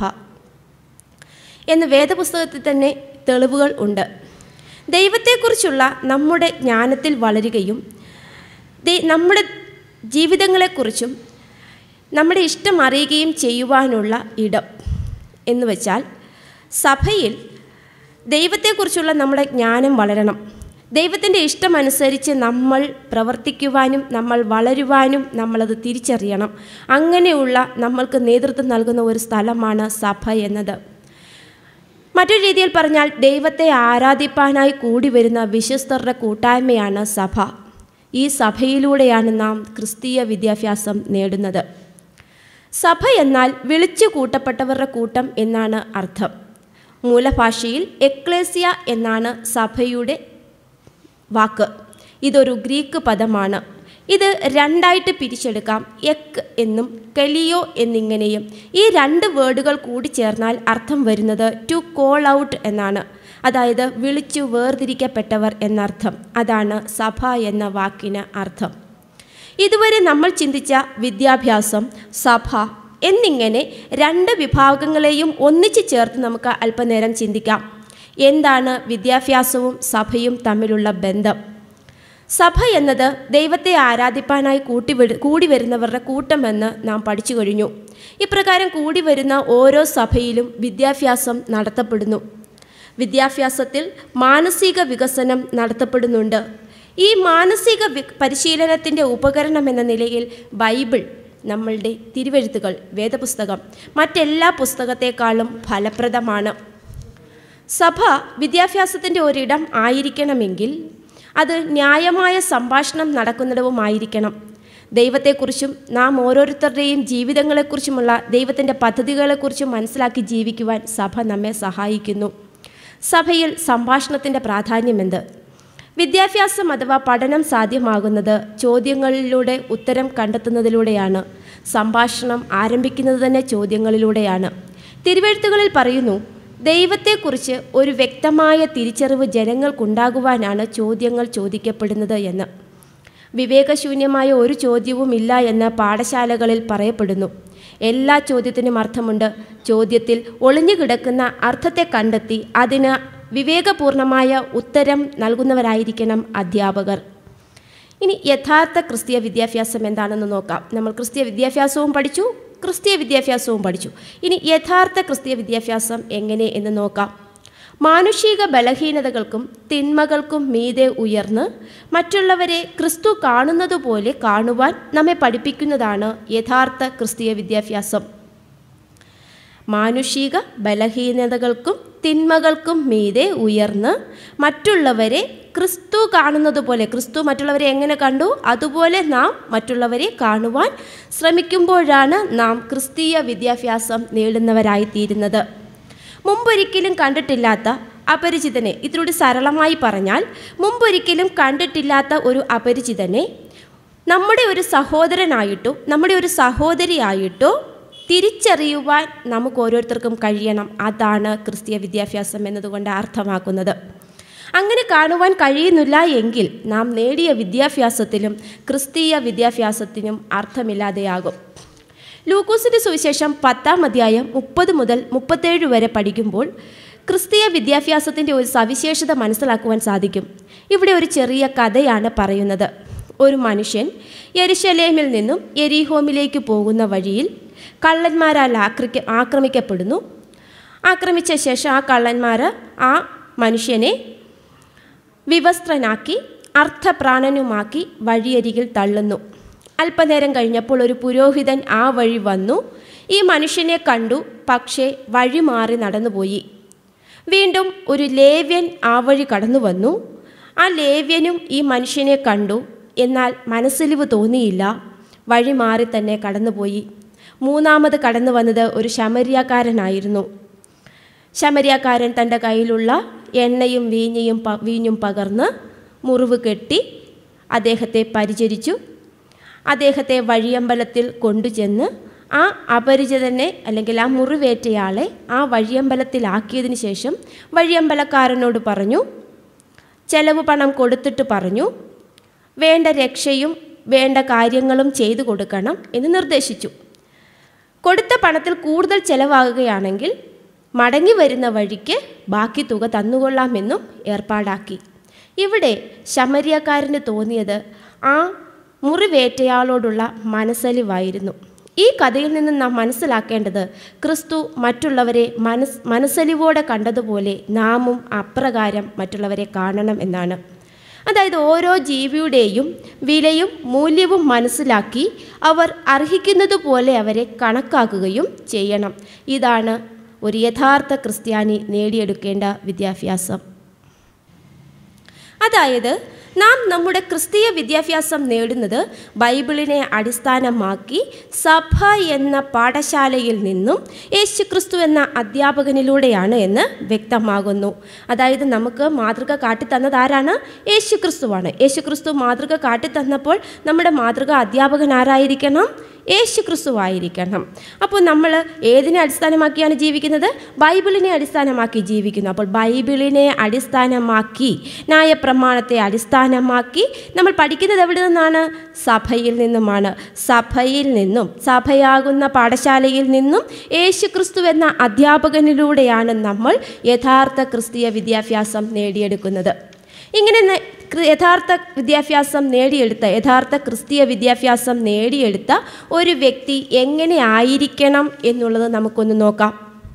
എന്ന് വേദപുസ്തകത്തിൽ തന്നെ തെളിവുകൾ ഉണ്ട് ദൈവത്തെക്കുറിച്ചുള്ള നമ്മുടെ ജ്ഞാനത്തിൽ വളരുകയും ദൈ- നമ്മുടെ ജീവിതങ്ങളെക്കുറിച്ചും നമ്മുടെ ഇഷ്ടം അറിയുകയും ചെയ്യുവാനുള്ള ഇടം എന്ന് വെച്ചാൽ സഭയിൽ ദൈവത്തെക്കുറിച്ചുള്ള നമ്മുടെ ജ്ഞാനം വളരണം ദൈവത്തിൻ്റെ ഇഷ്ടമനുസരിച്ച് നമ്മൾ പ്രവർത്തിക്കുവാനും നമ്മൾ വളരുവാനും നമ്മളത് തിരിച്ചറിയണം അങ്ങനെയുള്ള നമ്മൾക്ക് നേതൃത്വം നൽകുന്ന ഒരു സ്ഥലമാണ് സഭ എന്നത് മറ്റൊരു രീതിയിൽ പറഞ്ഞാൽ ദൈവത്തെ ആരാധിപ്പാനായി കൂടി വരുന്ന വിശ്വസ്തരുടെ കൂട്ടായ്മയാണ് സഭ ഈ സഭയിലൂടെയാണ് നാം ക്രിസ്തീയ വിദ്യാഭ്യാസം നേടുന്നത് സഭ എന്നാൽ വിളിച്ചു കൂട്ടപ്പെട്ടവരുടെ കൂട്ടം എന്നാണ് അർത്ഥം മൂലഭാഷയിൽ എക്ലേസിയ എന്നാണ് സഭയുടെ വാക്ക് ഇതൊരു ഗ്രീക്ക് പദമാണ് ഇത് രണ്ടായിട്ട് പിരിച്ചെടുക്കാം എക്ക് എന്നും കെലിയോ എന്നിങ്ങനെയും ഈ രണ്ട് വേർഡുകൾ കൂടി ചേർന്നാൽ അർത്ഥം വരുന്നത് ടു കോൾ ഔട്ട് എന്നാണ് അതായത് വിളിച്ചു വേർതിരിക്കപ്പെട്ടവർ എന്നർത്ഥം അതാണ് സഭ എന്ന വാക്കിന് അർത്ഥം ഇതുവരെ നമ്മൾ ചിന്തിച്ച വിദ്യാഭ്യാസം സഭ എന്നിങ്ങനെ രണ്ട് വിഭാഗങ്ങളെയും ഒന്നിച്ചു ചേർത്ത് നമുക്ക് അല്പനേരം ചിന്തിക്കാം എന്താണ് വിദ്യാഭ്യാസവും സഭയും തമ്മിലുള്ള ബന്ധം സഭ എന്നത് ദൈവത്തെ ആരാധിപ്പാനായി കൂട്ടി വരു- കൂടി വരുന്നവരുടെ കൂട്ടമെന്ന് നാം പഠിച്ചു കഴിഞ്ഞു ഇപ്രകാരം കൂടി വരുന്ന ഓരോ സഭയിലും വിദ്യാഭ്യാസം നടത്തപ്പെടുന്നു വിദ്യാഭ്യാസത്തിൽ മാനസിക വികസനം നടത്തപ്പെടുന്നുണ്ട് ഈ മാനസിക വി പരിശീലനത്തിൻ്റെ ഉപകരണം എന്ന നിലയിൽ ബൈബിൾ നമ്മളുടെ തിരുവെഴുത്തുകൾ വേദപുസ്തകം മറ്റെല്ലാ പുസ്തകത്തെക്കാളും ഫലപ്രദമാണ് സഭ വിദ്യാഭ്യാസത്തിൻ്റെ ഒരിടം ആയിരിക്കണമെങ്കിൽ അത് ന്യായമായ സംഭാഷണം നടക്കുന്നിടവുമായിരിക്കണം ദൈവത്തെക്കുറിച്ചും നാം ഓരോരുത്തരുടെയും ജീവിതങ്ങളെക്കുറിച്ചുമുള്ള ദൈവത്തിൻ്റെ പദ്ധതികളെക്കുറിച്ചും മനസ്സിലാക്കി ജീവിക്കുവാൻ സഭ നമ്മെ സഹായിക്കുന്നു സഭയിൽ സംഭാഷണത്തിൻ്റെ പ്രാധാന്യമെന്ത് വിദ്യാഭ്യാസം അഥവാ പഠനം സാധ്യമാകുന്നത് ചോദ്യങ്ങളിലൂടെ ഉത്തരം കണ്ടെത്തുന്നതിലൂടെയാണ് സംഭാഷണം ആരംഭിക്കുന്നത് തന്നെ ചോദ്യങ്ങളിലൂടെയാണ് തിരുവെഴുത്തുകളിൽ പറയുന്നു ദൈവത്തെക്കുറിച്ച് ഒരു വ്യക്തമായ തിരിച്ചറിവ് ജനങ്ങൾക്കുണ്ടാകുവാനാണ് ചോദ്യങ്ങൾ ചോദിക്കപ്പെടുന്നത് എന്ന് വിവേകശൂന്യമായ ഒരു ചോദ്യവും ഇല്ല എന്ന് പാഠശാലകളിൽ പറയപ്പെടുന്നു എല്ലാ ചോദ്യത്തിനും അർത്ഥമുണ്ട് ചോദ്യത്തിൽ ഒളിഞ്ഞുകിടക്കുന്ന അർത്ഥത്തെ കണ്ടെത്തി അതിന് വിവേകപൂർണമായ ഉത്തരം നൽകുന്നവരായിരിക്കണം അധ്യാപകർ ഇനി യഥാർത്ഥ ക്രിസ്തീയ വിദ്യാഭ്യാസം എന്താണെന്ന് നോക്കാം നമ്മൾ ക്രിസ്തീയ വിദ്യാഭ്യാസവും പഠിച്ചു ക്രിസ്തീയ വിദ്യാഭ്യാസവും പഠിച്ചു ഇനി യഥാർത്ഥ ക്രിസ്തീയ വിദ്യാഭ്യാസം എങ്ങനെ എന്ന് നോക്കാം മാനുഷിക ബലഹീനതകൾക്കും തിന്മകൾക്കും മീതെ ഉയർന്ന് മറ്റുള്ളവരെ ക്രിസ്തു കാണുന്നതുപോലെ കാണുവാൻ നമ്മെ പഠിപ്പിക്കുന്നതാണ് യഥാർത്ഥ ക്രിസ്തീയ വിദ്യാഭ്യാസം മാനുഷിക ബലഹീനതകൾക്കും തിന്മകൾക്കും മീതെ ഉയർന്ന് മറ്റുള്ളവരെ ക്രിസ്തു കാണുന്നത് പോലെ ക്രിസ്തു മറ്റുള്ളവരെ എങ്ങനെ കണ്ടു അതുപോലെ നാം മറ്റുള്ളവരെ കാണുവാൻ ശ്രമിക്കുമ്പോഴാണ് നാം ക്രിസ്തീയ വിദ്യാഭ്യാസം നേടുന്നവരായിത്തീരുന്നത് മുമ്പൊരിക്കലും കണ്ടിട്ടില്ലാത്ത അപരിചിതനെ ഇതിലൂടെ സരളമായി പറഞ്ഞാൽ മുമ്പൊരിക്കലും കണ്ടിട്ടില്ലാത്ത ഒരു അപരിചിതനെ നമ്മുടെ ഒരു സഹോദരനായിട്ടോ നമ്മുടെ ഒരു സഹോദരിയായിട്ടോ തിരിച്ചറിയുവാൻ നമുക്ക് ഓരോരുത്തർക്കും കഴിയണം അതാണ് ക്രിസ്തീയ വിദ്യാഭ്യാസം എന്നതുകൊണ്ട് അർത്ഥമാക്കുന്നത് അങ്ങനെ കാണുവാൻ കഴിയുന്നില്ല എങ്കിൽ നാം നേടിയ വിദ്യാഭ്യാസത്തിലും ക്രിസ്തീയ വിദ്യാഭ്യാസത്തിനും അർത്ഥമില്ലാതെയാകും ലൂക്കോസിൻ്റെ സുവിശേഷം പത്താം അധ്യായം മുപ്പത് മുതൽ മുപ്പത്തേഴ് വരെ പഠിക്കുമ്പോൾ ക്രിസ്തീയ വിദ്യാഭ്യാസത്തിൻ്റെ ഒരു സവിശേഷത മനസ്സിലാക്കുവാൻ സാധിക്കും ഇവിടെ ഒരു ചെറിയ കഥയാണ് പറയുന്നത് ഒരു മനുഷ്യൻ യെരുശലേമിൽ നിന്നും എരീഹോമിലേക്ക് പോകുന്ന വഴിയിൽ കള്ളന്മാരാൽ ആക്രിക്ക ആക്രമിക്കപ്പെടുന്നു ആക്രമിച്ച ശേഷം ആ കള്ളന്മാർ ആ മനുഷ്യനെ വിവസ്ത്രനാക്കി അർത്ഥപ്രാണനുമാക്കി വഴിയരികിൽ തള്ളുന്നു അല്പനേരം കഴിഞ്ഞപ്പോൾ ഒരു പുരോഹിതൻ ആ വഴി വന്നു ഈ മനുഷ്യനെ കണ്ടു പക്ഷേ വഴി മാറി നടന്നുപോയി വീണ്ടും ഒരു ലേവ്യൻ ആ വഴി കടന്നു വന്നു ആ ലേവ്യനും ഈ മനുഷ്യനെ കണ്ടു എന്നാൽ മനസ്സിലിവ് തോന്നിയില്ല വഴി മാറി തന്നെ കടന്നുപോയി മൂന്നാമത് കടന്നു വന്നത് ഒരു ശമരിയാക്കാരനായിരുന്നു ശമരിയാക്കാരൻ തൻ്റെ കയ്യിലുള്ള എണ്ണയും വീഞ്ഞയും പ വീഞ്ഞും പകർന്ന് മുറിവ് കെട്ടി അദ്ദേഹത്തെ പരിചരിച്ചു അദ്ദേഹത്തെ വഴിയമ്പലത്തിൽ കൊണ്ടുചെന്ന് ആ അപരിചിതനെ അല്ലെങ്കിൽ ആ മുറിവേറ്റയാളെ ആ വഴിയമ്പലത്തിലാക്കിയതിന് ശേഷം വഴിയമ്പലക്കാരനോട് പറഞ്ഞു ചെലവ് പണം കൊടുത്തിട്ട് പറഞ്ഞു വേണ്ട രക്ഷയും വേണ്ട കാര്യങ്ങളും ചെയ്തു കൊടുക്കണം എന്ന് നിർദ്ദേശിച്ചു കൊടുത്ത പണത്തിൽ കൂടുതൽ ചെലവാകുകയാണെങ്കിൽ മടങ്ങി വരുന്ന വഴിക്ക് ബാക്കി തുക തന്നുകൊള്ളാമെന്നും ഏർപ്പാടാക്കി ഇവിടെ ശമരിയക്കാരന് തോന്നിയത് ആ മുറിവേറ്റയാളോടുള്ള മനസ്സലിവായിരുന്നു ഈ കഥയിൽ നിന്ന് നാം മനസ്സിലാക്കേണ്ടത് ക്രിസ്തു മറ്റുള്ളവരെ മനസ് മനസ്സലിവോടെ കണ്ടതുപോലെ നാമും അപ്രകാരം മറ്റുള്ളവരെ കാണണം എന്നാണ് അതായത് ഓരോ ജീവിയുടെയും വിലയും മൂല്യവും മനസ്സിലാക്കി അവർ അർഹിക്കുന്നതുപോലെ അവരെ കണക്കാക്കുകയും ചെയ്യണം ഇതാണ് ഒരു യഥാർത്ഥ ക്രിസ്ത്യാനി നേടിയെടുക്കേണ്ട വിദ്യാഭ്യാസം അതായത് നാം നമ്മുടെ ക്രിസ്തീയ വിദ്യാഭ്യാസം നേടുന്നത് ബൈബിളിനെ അടിസ്ഥാനമാക്കി സഭ എന്ന പാഠശാലയിൽ നിന്നും യേശുക്രിസ്തു എന്ന അധ്യാപകനിലൂടെയാണ് എന്ന് വ്യക്തമാകുന്നു അതായത് നമുക്ക് മാതൃക കാട്ടിത്തന്നത് ആരാണ് യേശുക്രിസ്തുവാണ് യേശുക്രിസ്തു മാതൃക കാട്ടിത്തന്നപ്പോൾ നമ്മുടെ മാതൃക അധ്യാപകൻ ആരായിരിക്കണം യേശുക്രിസ്തു ആയിരിക്കണം അപ്പോൾ നമ്മൾ ഏതിനെ അടിസ്ഥാനമാക്കിയാണ് ജീവിക്കുന്നത് ബൈബിളിനെ അടിസ്ഥാനമാക്കി ജീവിക്കുന്നു അപ്പോൾ ബൈബിളിനെ അടിസ്ഥാനമാക്കി ന്യായപ്രമാണത്തെ അടിസ്ഥാനമാക്കി നമ്മൾ പഠിക്കുന്നത് എവിടെ നിന്നാണ് സഭയിൽ നിന്നുമാണ് സഭയിൽ നിന്നും സഭയാകുന്ന പാഠശാലയിൽ നിന്നും യേശുക്രിസ്തു എന്ന അധ്യാപകനിലൂടെയാണ് നമ്മൾ യഥാർത്ഥ ക്രിസ്തീയ വിദ്യാഭ്യാസം നേടിയെടുക്കുന്നത് ഇങ്ങനെ നെ- ക്രി- യഥാർത്ഥ വിദ്യാഭ്യാസം നേടിയെടുത്ത യഥാർത്ഥ ക്രിസ്തീയ വിദ്യാഭ്യാസം നേടിയെടുത്ത ഒരു വ്യക്തി എങ്ങനെ ആയിരിക്കണം എന്നുള്ളത് നമുക്കൊന്ന് നോക്കാം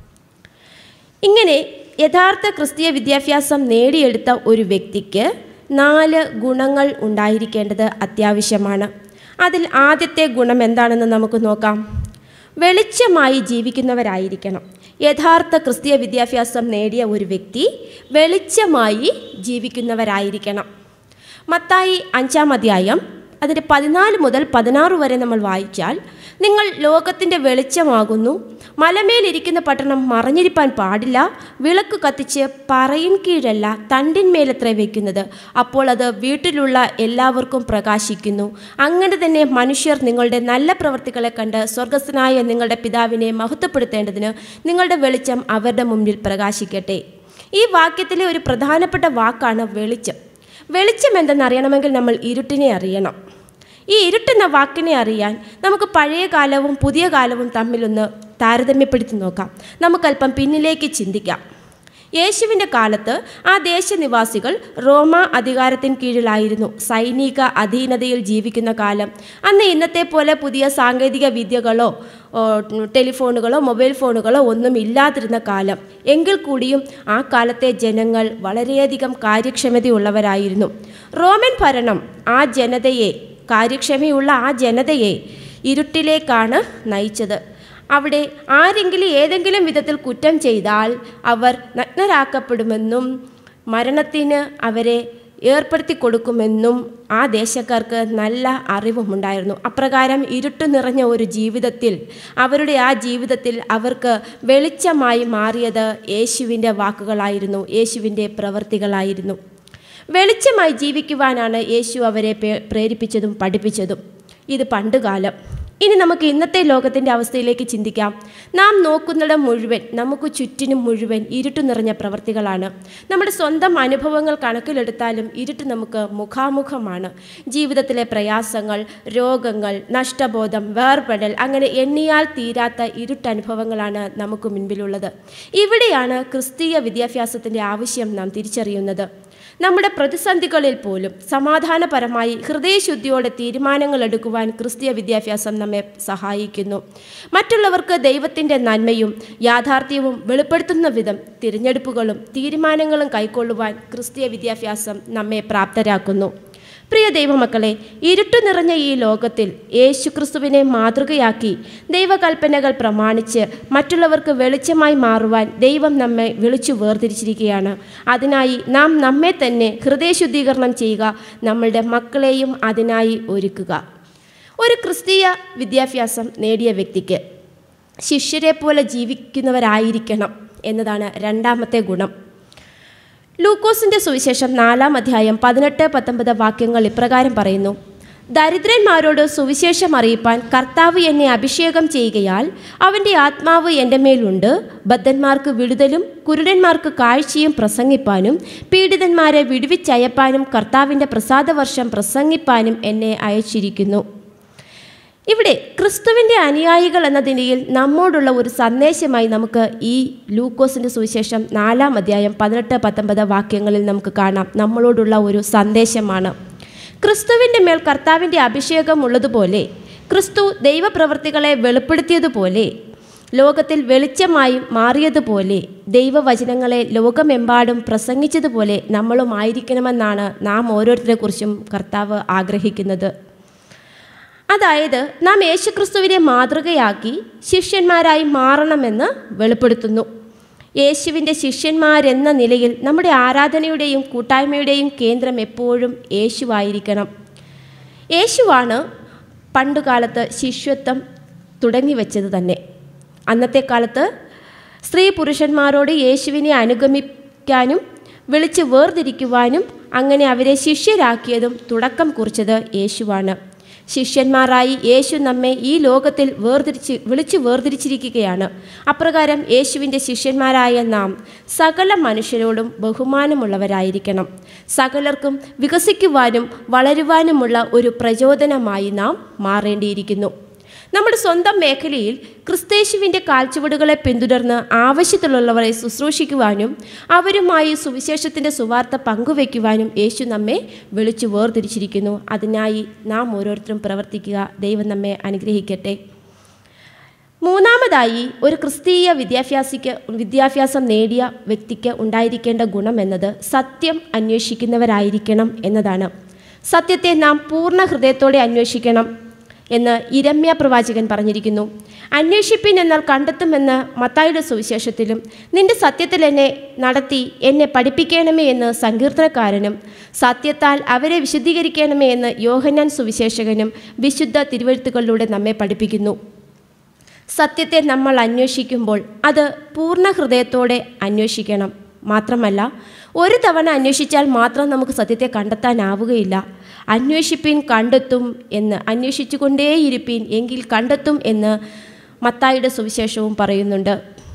ഇങ്ങനെ യഥാർത്ഥ ക്രിസ്തീയ വിദ്യാഭ്യാസം നേടിയെടുത്ത ഒരു വ്യക്തിക്ക് നാല് ഗുണങ്ങൾ ഉണ്ടായിരിക്കേണ്ടത് അത്യാവശ്യമാണ് അതിൽ ആദ്യത്തെ ഗുണം എന്താണെന്ന് നമുക്ക് നോക്കാം വെളിച്ചമായി ജീവിക്കുന്നവരായിരിക്കണം യഥാർത്ഥ ക്രിസ്തീയ വിദ്യാഭ്യാസം നേടിയ ഒരു വ്യക്തി വെളിച്ചമായി ജീവിക്കുന്നവരായിരിക്കണം മത്തായി അഞ്ചാം അധ്യായം അതിൻ്റെ പതിനാല് മുതൽ പതിനാറ് വരെ നമ്മൾ വായിച്ചാൽ നിങ്ങൾ ലോകത്തിൻ്റെ വെളിച്ചമാകുന്നു മലമേലിരിക്കുന്ന പട്ടണം മറഞ്ഞിരിപ്പാൻ പാടില്ല വിളക്ക് കത്തിച്ച് പറയിൻ കീഴല്ല തണ്ടിന്മേലത്രേ വയ്ക്കുന്നത് അപ്പോൾ അത് വീട്ടിലുള്ള എല്ലാവർക്കും പ്രകാശിക്കുന്നു അങ്ങനെ തന്നെ മനുഷ്യർ നിങ്ങളുടെ നല്ല പ്രവൃത്തികളെ കണ്ട് സ്വർഗസ്ഥനായ നിങ്ങളുടെ പിതാവിനെ മഹത്വപ്പെടുത്തേണ്ടതിന് നിങ്ങളുടെ വെളിച്ചം അവരുടെ മുമ്പിൽ പ്രകാശിക്കട്ടെ ഈ വാക്യത്തിലെ ഒരു പ്രധാനപ്പെട്ട വാക്കാണ് വെളിച്ചം വെളിച്ചം എന്തെന്നറിയണമെങ്കിൽ നമ്മൾ ഇരുട്ടിനെ അറിയണം ഈ ഇരുട്ടെന്ന വാക്കിനെ അറിയാൻ നമുക്ക് പഴയ കാലവും പുതിയ കാലവും തമ്മിലൊന്ന് താരതമ്യപ്പെടുത്തി നോക്കാം നമുക്കല്പം പിന്നിലേക്ക് ചിന്തിക്കാം യേശുവിൻ്റെ കാലത്ത് ആ ദേശനിവാസികൾ റോമ അധികാരത്തിന് കീഴിലായിരുന്നു സൈനിക അധീനതയിൽ ജീവിക്കുന്ന കാലം അന്ന് ഇന്നത്തെ പോലെ പുതിയ സാങ്കേതിക വിദ്യകളോ ഓ, ടെലിഫോണുകളോ മൊബൈൽ ഫോണുകളോ ഒന്നും ഇല്ലാതിരുന്ന കാലം എങ്കിൽ കൂടിയും ആ കാലത്തെ ജനങ്ങൾ വളരെയധികം കാര്യക്ഷമതയുള്ളവരായിരുന്നു റോമൻ ഭരണം ആ ജനതയെ കാര്യക്ഷമയുള്ള ആ ജനതയെ ഇരുട്ടിലേക്കാണ് നയിച്ചത് അവിടെ ആരെങ്കിലും ഏതെങ്കിലും വിധത്തിൽ കുറ്റം ചെയ്താൽ അവർ നഗ്നരാക്കപ്പെടുമെന്നും മരണത്തിന് അവരെ ഏർപ്പെടുത്തി കൊടുക്കുമെന്നും ആ ദേശക്കാർക്ക് നല്ല അറിവുമുണ്ടായിരുന്നു അപ്രകാരം ഇരുട്ട് നിറഞ്ഞ ഒരു ജീവിതത്തിൽ അവരുടെ ആ ജീവിതത്തിൽ അവർക്ക് വെളിച്ചമായി മാറിയത് യേശുവിൻ്റെ വാക്കുകളായിരുന്നു യേശുവിൻ്റെ പ്രവൃത്തികളായിരുന്നു വെളിച്ചമായി ജീവിക്കുവാനാണ് യേശു അവരെ പേ- പ്രേരിപ്പിച്ചതും പഠിപ്പിച്ചതും ഇത് പണ്ടുകാലം ഇനി നമുക്ക് ഇന്നത്തെ ലോകത്തിൻ്റെ അവസ്ഥയിലേക്ക് ചിന്തിക്കാം നാം നോക്കുന്നിടം മുഴുവൻ നമുക്ക് ചുറ്റിനും മുഴുവൻ ഇരുട്ട് നിറഞ്ഞ പ്രവർത്തികളാണ് നമ്മുടെ സ്വന്തം അനുഭവങ്ങൾ കണക്കിലെടുത്താലും ഇരുട്ട് നമുക്ക് മുഖാമുഖമാണ് ജീവിതത്തിലെ പ്രയാസങ്ങൾ രോഗങ്ങൾ നഷ്ടബോധം വേർപെടൽ അങ്ങനെ എണ്ണിയാൽ തീരാത്ത ഇരുട്ടനുഭവങ്ങളാണ് നമുക്ക് മുൻപിലുള്ളത് ഇവിടെയാണ് ക്രിസ്തീയ വിദ്യാഭ്യാസത്തിൻ്റെ ആവശ്യം നാം തിരിച്ചറിയുന്നത് നമ്മുടെ പ്രതിസന്ധികളിൽ പോലും സമാധാനപരമായി ഹൃദയശുദ്ധിയോടെ തീരുമാനങ്ങൾ എടുക്കുവാൻ ക്രിസ്തീയ വിദ്യാഭ്യാസം നമ്മെ സഹായിക്കുന്നു മറ്റുള്ളവർക്ക് ദൈവത്തിൻ്റെ നന്മയും യാഥാർത്ഥ്യവും വെളിപ്പെടുത്തുന്ന വിധം തിരഞ്ഞെടുപ്പുകളും തീരുമാനങ്ങളും കൈക്കൊള്ളുവാൻ ക്രിസ്തീയ വിദ്യാഭ്യാസം നമ്മെ പ്രാപ്തരാക്കുന്നു പ്രിയ ദൈവമക്കളെ ഇരുട്ടു നിറഞ്ഞ ഈ ലോകത്തിൽ യേശുക്രിസ്തുവിനെ മാതൃകയാക്കി ദൈവകൽപ്പനകൾ പ്രമാണിച്ച് മറ്റുള്ളവർക്ക് വെളിച്ചമായി മാറുവാൻ ദൈവം നമ്മെ വിളിച്ചു വേർതിരിച്ചിരിക്കുകയാണ് അതിനായി നാം നമ്മെ തന്നെ ഹൃദയശുദ്ധീകരണം ചെയ്യുക നമ്മളുടെ മക്കളെയും അതിനായി ഒരുക്കുക ഒരു ക്രിസ്തീയ വിദ്യാഭ്യാസം നേടിയ വ്യക്തിക്ക് ശിഷ്യരെ പോലെ ജീവിക്കുന്നവരായിരിക്കണം എന്നതാണ് രണ്ടാമത്തെ ഗുണം ലൂക്കോസിന്റെ സുവിശേഷം നാലാം അധ്യായം പതിനെട്ട് പത്തൊമ്പത് വാക്യങ്ങൾ ഇപ്രകാരം പറയുന്നു ദരിദ്രന്മാരോട് സുവിശേഷം അറിയിപ്പാൻ കർത്താവ് എന്നെ അഭിഷേകം ചെയ്യുകയാൽ അവൻ്റെ ആത്മാവ് എൻ്റെ മേലുണ്ട് ബദ്ധന്മാർക്ക് വിടുതലും കുരുടന്മാർക്ക് കാഴ്ചയും പ്രസംഗിപ്പാനും പീഡിതന്മാരെ വിടുവിച്ചയപ്പാനും കർത്താവിൻ്റെ പ്രസാദവർഷം പ്രസംഗിപ്പാനും എന്നെ അയച്ചിരിക്കുന്നു ഇവിടെ ക്രിസ്തുവിൻ്റെ അനുയായികൾ എന്ന നിലയിൽ നമ്മോടുള്ള ഒരു സന്ദേശമായി നമുക്ക് ഈ ലൂക്കോസിൻ്റെ സുവിശേഷം നാലാം അധ്യായം പതിനെട്ട് പത്തൊമ്പത് വാക്യങ്ങളിൽ നമുക്ക് കാണാം നമ്മളോടുള്ള ഒരു സന്ദേശമാണ് ക്രിസ്തുവിൻ്റെ മേൽ കർത്താവിൻ്റെ അഭിഷേകം ഉള്ളതുപോലെ ക്രിസ്തു ദൈവപ്രവൃത്തികളെ വെളിപ്പെടുത്തിയതുപോലെ ലോകത്തിൽ വെളിച്ചമായി മാറിയതുപോലെ ദൈവവചനങ്ങളെ ലോകമെമ്പാടും പ്രസംഗിച്ചതുപോലെ നമ്മളും ആയിരിക്കണമെന്നാണ് നാം ഓരോരുത്തരെക്കുറിച്ചും കർത്താവ് ആഗ്രഹിക്കുന്നത് അതായത് നാം യേശുക്രിസ്തുവിനെ മാതൃകയാക്കി ശിഷ്യന്മാരായി മാറണമെന്ന് വെളിപ്പെടുത്തുന്നു യേശുവിൻ്റെ ശിഷ്യന്മാരെന്ന നിലയിൽ നമ്മുടെ ആരാധനയുടെയും കൂട്ടായ്മയുടെയും കേന്ദ്രം എപ്പോഴും യേശുവായിരിക്കണം യേശുവാണ് പണ്ടുകാലത്ത് ശിഷ്യത്വം തുടങ്ങി വെച്ചത് തന്നെ അന്നത്തെ കാലത്ത് സ്ത്രീ പുരുഷന്മാരോട് യേശുവിനെ അനുഗമിക്കാനും വിളിച്ച് വേർതിരിക്കുവാനും അങ്ങനെ അവരെ ശിഷ്യരാക്കിയതും തുടക്കം കുറിച്ചത് യേശുവാണ് ശിഷ്യന്മാരായി യേശു നമ്മെ ഈ ലോകത്തിൽ വേർതിരിച്ച് വിളിച്ചു വേർതിരിച്ചിരിക്കുകയാണ് അപ്രകാരം യേശുവിൻ്റെ ശിഷ്യന്മാരായ നാം സകല മനുഷ്യരോടും ബഹുമാനമുള്ളവരായിരിക്കണം സകലർക്കും വികസിക്കുവാനും വളരുവാനുമുള്ള ഒരു പ്രചോദനമായി നാം മാറേണ്ടിയിരിക്കുന്നു നമ്മുടെ സ്വന്തം മേഖലയിൽ ക്രിസ്തേശുവിൻ്റെ കാൽച്ചുവടുകളെ പിന്തുടർന്ന് ആവശ്യത്തിലുള്ളവരെ ശുശ്രൂഷിക്കുവാനും അവരുമായി സുവിശേഷത്തിൻ്റെ സുവാർത്ത പങ്കുവയ്ക്കുവാനും യേശു നമ്മെ വിളിച്ചു വേർതിരിച്ചിരിക്കുന്നു അതിനായി നാം ഓരോരുത്തരും പ്രവർത്തിക്കുക ദൈവം നമ്മെ അനുഗ്രഹിക്കട്ടെ മൂന്നാമതായി ഒരു ക്രിസ്തീയ വിദ്യാഭ്യാസിക്ക് വിദ്യാഭ്യാസം നേടിയ വ്യക്തിക്ക് ഉണ്ടായിരിക്കേണ്ട ഗുണം എന്നത് സത്യം അന്വേഷിക്കുന്നവരായിരിക്കണം എന്നതാണ് സത്യത്തെ നാം പൂർണ്ണ ഹൃദയത്തോടെ അന്വേഷിക്കണം എന്ന് ഇരമ്യ പ്രവാചകൻ പറഞ്ഞിരിക്കുന്നു അന്വേഷിപ്പിൻ എന്നാൽ കണ്ടെത്തുമെന്ന് മത്തായുടെ സുവിശേഷത്തിലും നിന്റെ സത്യത്തിൽ എന്നെ നടത്തി എന്നെ പഠിപ്പിക്കണമേ എന്ന് സങ്കീർത്തനക്കാരനും സത്യത്താൽ അവരെ വിശുദ്ധീകരിക്കണമേ എന്ന് യോഹന്നാൻ സുവിശേഷകനും വിശുദ്ധ തിരുവഴുത്തുകളിലൂടെ നമ്മെ പഠിപ്പിക്കുന്നു സത്യത്തെ നമ്മൾ അന്വേഷിക്കുമ്പോൾ അത് പൂർണ്ണ ഹൃദയത്തോടെ അന്വേഷിക്കണം മാത്രമല്ല ഒരു തവണ അന്വേഷിച്ചാൽ മാത്രം നമുക്ക് സത്യത്തെ കണ്ടെത്താനാവുകയില്ല അന്വേഷിപ്പീൻ കണ്ടെത്തും എന്ന് അന്വേഷിച്ചുകൊണ്ടേയിരിപ്പീൻ എങ്കിൽ കണ്ടെത്തും എന്ന് മത്തായിയുടെ സുവിശേഷവും പറയുന്നുണ്ട്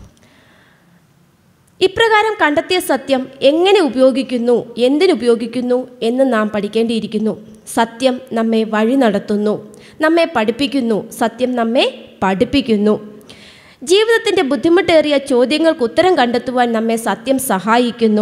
ഇപ്രകാരം കണ്ടെത്തിയ സത്യം എങ്ങനെ ഉപയോഗിക്കുന്നു എന്തിനുപയോഗിക്കുന്നു എന്ന് നാം പഠിക്കേണ്ടിയിരിക്കുന്നു സത്യം നമ്മെ വഴി നടത്തുന്നു നമ്മെ പഠിപ്പിക്കുന്നു സത്യം നമ്മെ പഠിപ്പിക്കുന്നു ജീവിതത്തിൻ്റെ ബുദ്ധിമുട്ടേറിയ ചോദ്യങ്ങൾക്ക് ഉത്തരം കണ്ടെത്തുവാൻ നമ്മെ സത്യം സഹായിക്കുന്നു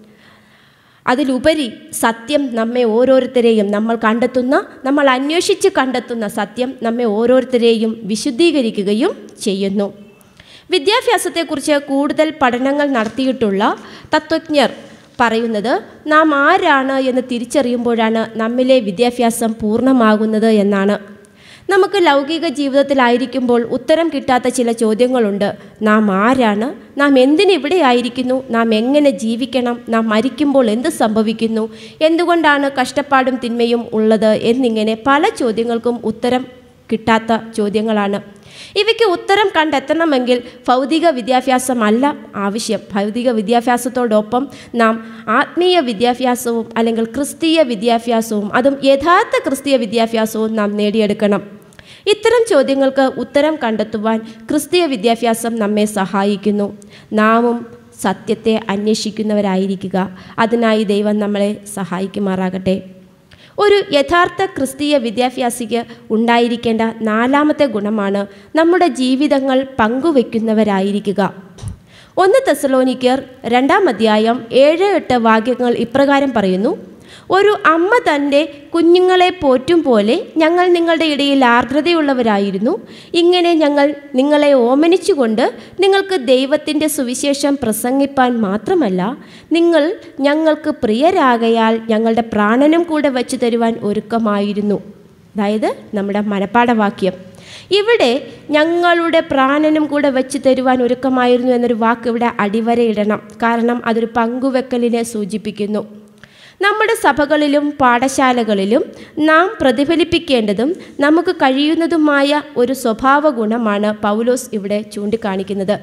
അതിലുപരി സത്യം നമ്മെ ഓരോരുത്തരെയും നമ്മൾ കണ്ടെത്തുന്ന നമ്മൾ അന്വേഷിച്ച് കണ്ടെത്തുന്ന സത്യം നമ്മെ ഓരോരുത്തരെയും വിശുദ്ധീകരിക്കുകയും ചെയ്യുന്നു വിദ്യാഭ്യാസത്തെക്കുറിച്ച് കൂടുതൽ പഠനങ്ങൾ നടത്തിയിട്ടുള്ള തത്വജ്ഞർ പറയുന്നത് നാം ആരാണ് എന്ന് തിരിച്ചറിയുമ്പോഴാണ് നമ്മിലെ വിദ്യാഭ്യാസം പൂർണ്ണമാകുന്നത് എന്നാണ് നമുക്ക് ലൗകിക ജീവിതത്തിലായിരിക്കുമ്പോൾ ഉത്തരം കിട്ടാത്ത ചില ചോദ്യങ്ങളുണ്ട് നാം ആരാണ് നാം എന്തിനിവിടെ ആയിരിക്കുന്നു നാം എങ്ങനെ ജീവിക്കണം നാം മരിക്കുമ്പോൾ എന്ത് സംഭവിക്കുന്നു എന്തുകൊണ്ടാണ് കഷ്ടപ്പാടും തിന്മയും ഉള്ളത് എന്നിങ്ങനെ പല ചോദ്യങ്ങൾക്കും ഉത്തരം കിട്ടാത്ത ചോദ്യങ്ങളാണ് ഇവയ്ക്ക് ഉത്തരം കണ്ടെത്തണമെങ്കിൽ ഭൗതിക വിദ്യാഭ്യാസമല്ല ആവശ്യം ഭൗതിക വിദ്യാഭ്യാസത്തോടൊപ്പം നാം ആത്മീയ വിദ്യാഭ്യാസവും അല്ലെങ്കിൽ ക്രിസ്തീയ വിദ്യാഭ്യാസവും അതും യഥാർത്ഥ ക്രിസ്തീയ വിദ്യാഭ്യാസവും നാം നേടിയെടുക്കണം ഇത്തരം ചോദ്യങ്ങൾക്ക് ഉത്തരം കണ്ടെത്തുവാൻ ക്രിസ്തീയ വിദ്യാഭ്യാസം നമ്മെ സഹായിക്കുന്നു നാമും സത്യത്തെ അന്വേഷിക്കുന്നവരായിരിക്കുക അതിനായി ദൈവം നമ്മളെ സഹായിക്കുമാറാകട്ടെ ഒരു യഥാർത്ഥ ക്രിസ്തീയ വിദ്യാഭ്യാസിക്ക് ഉണ്ടായിരിക്കേണ്ട നാലാമത്തെ ഗുണമാണ് നമ്മുടെ ജീവിതങ്ങൾ പങ്കുവെക്കുന്നവരായിരിക്കുക ഒന്ന് തെസലോനിക്കർ രണ്ടാം അധ്യായം ഏഴ് എട്ട് വാക്യങ്ങൾ ഇപ്രകാരം പറയുന്നു ഒരു അമ്മ തൻ്റെ കുഞ്ഞുങ്ങളെ പോറ്റും പോലെ ഞങ്ങൾ നിങ്ങളുടെ ഇടയിൽ ആർദ്രതയുള്ളവരായിരുന്നു ഇങ്ങനെ ഞങ്ങൾ നിങ്ങളെ ഓമനിച്ചുകൊണ്ട് നിങ്ങൾക്ക് ദൈവത്തിൻ്റെ സുവിശേഷം പ്രസംഗിപ്പാൻ മാത്രമല്ല നിങ്ങൾ ഞങ്ങൾക്ക് പ്രിയരാകയാൽ ഞങ്ങളുടെ പ്രാണനും കൂടെ വച്ചു തരുവാൻ ഒരുക്കമായിരുന്നു അതായത് നമ്മുടെ മനപ്പാഠവാക്യം ഇവിടെ ഞങ്ങളുടെ പ്രാണനും കൂടെ വെച്ച് തരുവാൻ ഒരുക്കമായിരുന്നു എന്നൊരു വാക്ക് ഇവിടെ അടിവരയിടണം കാരണം അതൊരു പങ്കുവെക്കലിനെ സൂചിപ്പിക്കുന്നു നമ്മുടെ സഭകളിലും പാഠശാലകളിലും നാം പ്രതിഫലിപ്പിക്കേണ്ടതും നമുക്ക് കഴിയുന്നതുമായ ഒരു സ്വഭാവ ഗുണമാണ് പൗലോസ് ഇവിടെ ചൂണ്ടിക്കാണിക്കുന്നത്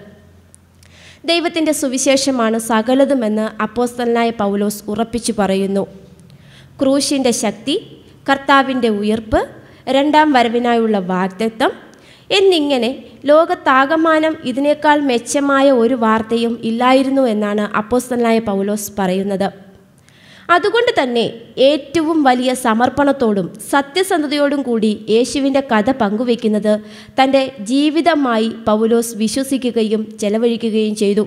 ദൈവത്തിൻ്റെ സുവിശേഷമാണ് സകലതുമെന്ന് അപ്പോസ്തലനായ പൗലോസ് ഉറപ്പിച്ചു പറയുന്നു ക്രൂശിൻ്റെ ശക്തി കർത്താവിൻ്റെ ഉയർപ്പ് രണ്ടാം വരവിനായുള്ള വാഗ്ദത്വം എന്നിങ്ങനെ ലോകത്താകമാനം ഇതിനേക്കാൾ മെച്ചമായ ഒരു വാർത്തയും ഇല്ലായിരുന്നു എന്നാണ് അപ്പോസ്തലനായ പൗലോസ് പറയുന്നത് അതുകൊണ്ട് തന്നെ ഏറ്റവും വലിയ സമർപ്പണത്തോടും സത്യസന്ധതയോടും കൂടി യേശുവിൻ്റെ കഥ പങ്കുവെക്കുന്നത് തൻ്റെ ജീവിതമായി പൗലോസ് വിശ്വസിക്കുകയും ചെലവഴിക്കുകയും ചെയ്തു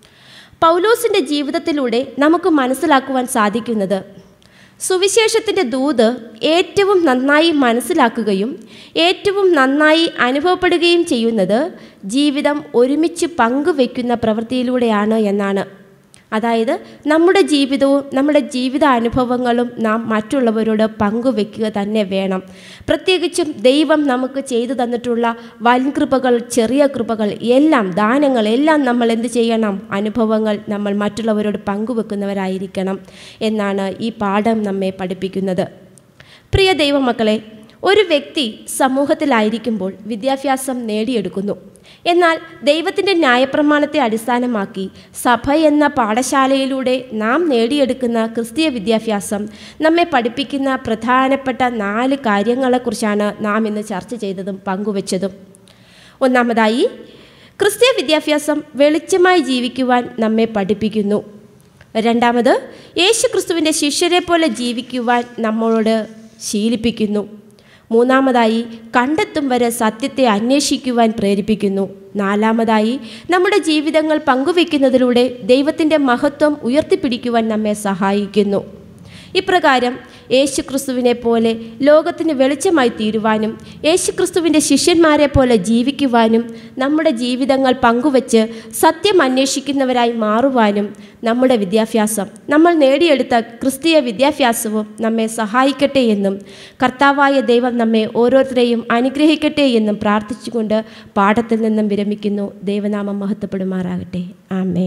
പൗലോസിൻ്റെ ജീവിതത്തിലൂടെ നമുക്ക് മനസ്സിലാക്കുവാൻ സാധിക്കുന്നത് സുവിശേഷത്തിൻ്റെ ദൂത് ഏറ്റവും നന്നായി മനസ്സിലാക്കുകയും ഏറ്റവും നന്നായി അനുഭവപ്പെടുകയും ചെയ്യുന്നത് ജീവിതം ഒരുമിച്ച് പങ്കുവെക്കുന്ന പ്രവൃത്തിയിലൂടെയാണ് എന്നാണ് അതായത് നമ്മുടെ ജീവിതവും നമ്മുടെ ജീവിത അനുഭവങ്ങളും നാം മറ്റുള്ളവരോട് പങ്കുവെക്കുക തന്നെ വേണം പ്രത്യേകിച്ചും ദൈവം നമുക്ക് ചെയ്തു തന്നിട്ടുള്ള വൻകൃപകൾ ചെറിയ കൃപകൾ എല്ലാം ദാനങ്ങൾ എല്ലാം നമ്മൾ എന്ത് ചെയ്യണം അനുഭവങ്ങൾ നമ്മൾ മറ്റുള്ളവരോട് പങ്കുവെക്കുന്നവരായിരിക്കണം എന്നാണ് ഈ പാഠം നമ്മെ പഠിപ്പിക്കുന്നത് പ്രിയ ദൈവമക്കളെ ഒരു വ്യക്തി സമൂഹത്തിലായിരിക്കുമ്പോൾ വിദ്യാഭ്യാസം നേടിയെടുക്കുന്നു എന്നാൽ ദൈവത്തിൻ്റെ ന്യായപ്രമാണത്തെ അടിസ്ഥാനമാക്കി സഭ എന്ന പാഠശാലയിലൂടെ നാം നേടിയെടുക്കുന്ന ക്രിസ്തീയ വിദ്യാഭ്യാസം നമ്മെ പഠിപ്പിക്കുന്ന പ്രധാനപ്പെട്ട നാല് കാര്യങ്ങളെക്കുറിച്ചാണ് നാം ഇന്ന് ചർച്ച ചെയ്തതും പങ്കുവച്ചതും ഒന്നാമതായി ക്രിസ്തീയ വിദ്യാഭ്യാസം വെളിച്ചമായി ജീവിക്കുവാൻ നമ്മെ പഠിപ്പിക്കുന്നു രണ്ടാമത് യേശു ക്രിസ്തുവിൻ്റെ ശിഷ്യരെ പോലെ ജീവിക്കുവാൻ നമ്മളോട് ശീലിപ്പിക്കുന്നു മൂന്നാമതായി കണ്ടെത്തും വരെ സത്യത്തെ അന്വേഷിക്കുവാൻ പ്രേരിപ്പിക്കുന്നു നാലാമതായി നമ്മുടെ ജീവിതങ്ങൾ പങ്കുവെക്കുന്നതിലൂടെ ദൈവത്തിൻ്റെ മഹത്വം ഉയർത്തിപ്പിടിക്കുവാൻ നമ്മെ സഹായിക്കുന്നു ഇപ്രകാരം യേശുക്രിസ്തുവിനെ പോലെ ലോകത്തിന് വെളിച്ചമായി തീരുവാനും യേശുക്രിസ്തുവിൻ്റെ ശിഷ്യന്മാരെ പോലെ ജീവിക്കുവാനും നമ്മുടെ ജീവിതങ്ങൾ പങ്കുവച്ച് സത്യം അന്വേഷിക്കുന്നവരായി മാറുവാനും നമ്മുടെ വിദ്യാഭ്യാസം നമ്മൾ നേടിയെടുത്ത ക്രിസ്തീയ വിദ്യാഭ്യാസവും നമ്മെ സഹായിക്കട്ടെ എന്നും കർത്താവായ ദൈവം നമ്മെ ഓരോരുത്തരെയും അനുഗ്രഹിക്കട്ടെ എന്നും പ്രാർത്ഥിച്ചുകൊണ്ട് പാഠത്തിൽ നിന്നും വിരമിക്കുന്നു ദൈവനാമം മഹത്വപ്പെടുമാറാകട്ടെ ആമേ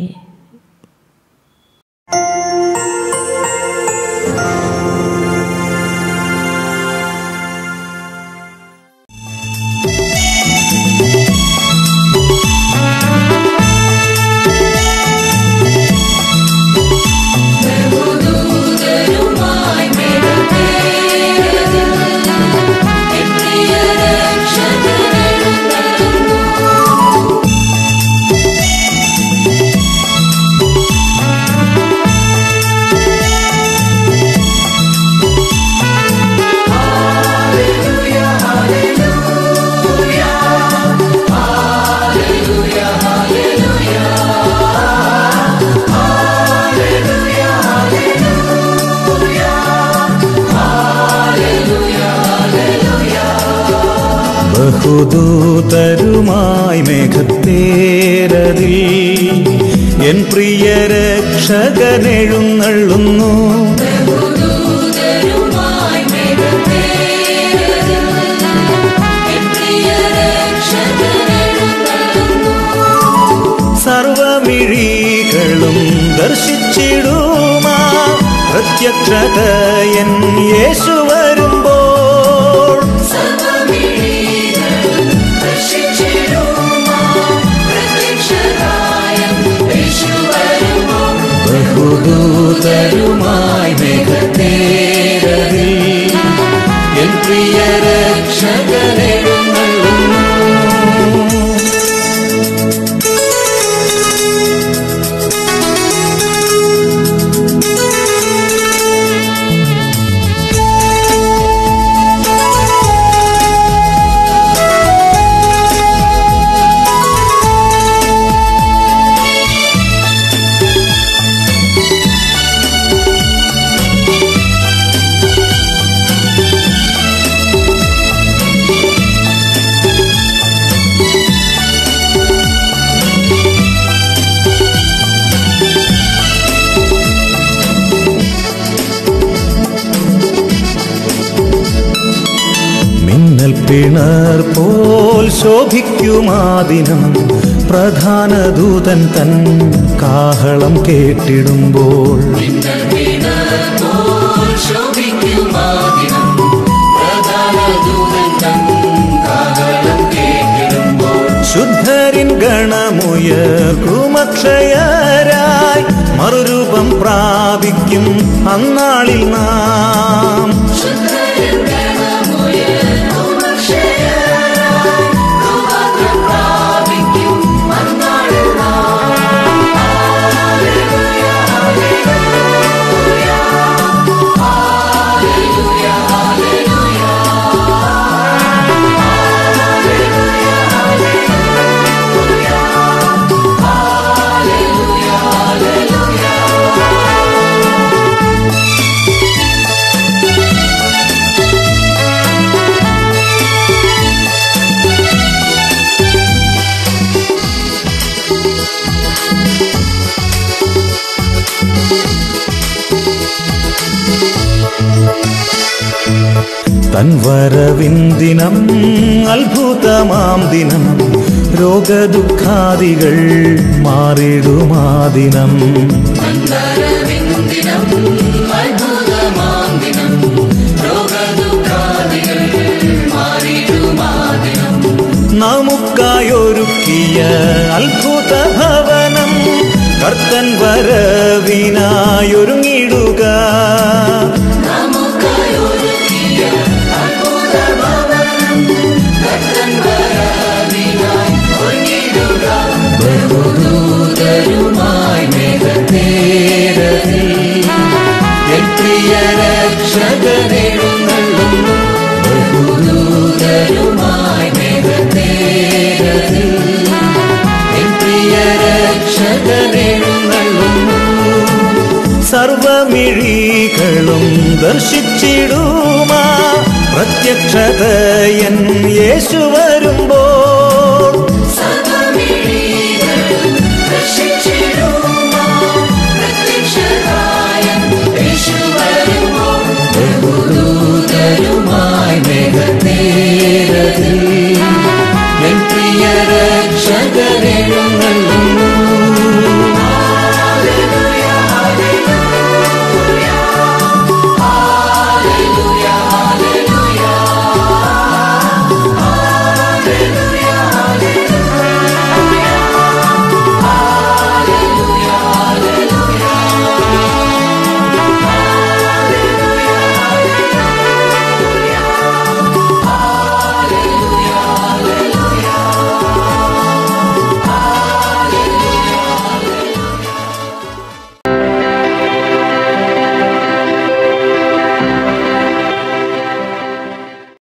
ബഹുദൂതരുമായി മേഘത്തേരതിൽ എൻ പ്രിയ രക്ഷകനെഴുന്നള്ളുന്നു. ബഹുദൂതരുമായി മേഘത്തേരതിൽ എൻ പ്രിയ രക്ഷകനെഴുന്നള്ളുന്നു ബഹുദൂതരുമായി മേഘത്തേരതിൽ എൻ പ്രിയ രക്ഷകനെഴുന്നള്ളുന്നു. സർവമിഴികളും ദർശിച്ചിടുമാ പ്രത്യക്ഷത എൻ യേശു വരുമ്പോൾ സർവ്വമിഴികളും ദർശിച്ചിടുമാ പ്രത്യക്ഷരായ യേശു വരുമ്പോൾ ബഹുദൂതരുമായി മേഘത്തേരതിൽ എൻ പ്രിയ രക്ഷകനെഴുന്നള്ളുന്നു മിന്നൽ പിണർ പോൽ ശോഭിക്കുമാദിനം പ്രധാന ദൂതൻ തൻ കാഹളം കേട്ടിടുമ്പോൾ മിന്നൽ വീണ ഉയർക്കുമക്ഷയരായി മറുരൂപം പ്രാപിക്കും അന്നാളിൽ നാം തൻ വരവിൻ ദിനം അത്ഭുതമാം ദിനം രോഗദുഃഖാദികൾ മാറിടുമാ ദിനം നമുക്കായൊരുക്കിയ അത്ഭുത ഭവനം കർത്തൻ വരവിനായൊരുങ്ങിടുക ബഹുദൂതരുമായി മേഘത്തേരതിൽ എൻ പ്രിയ രക്ഷകനെഴുന്നള്ളുന്നു ബഹുദൂതരുമായി മേഘത്തേരതിൽ എൻ പ്രിയ രക്ഷകനെഴുന്നള്ളുന്നു സർവമിഴികളും ദർശിച്ചിടുമാ പ്രത്യക്ഷതയൻ യേശുവ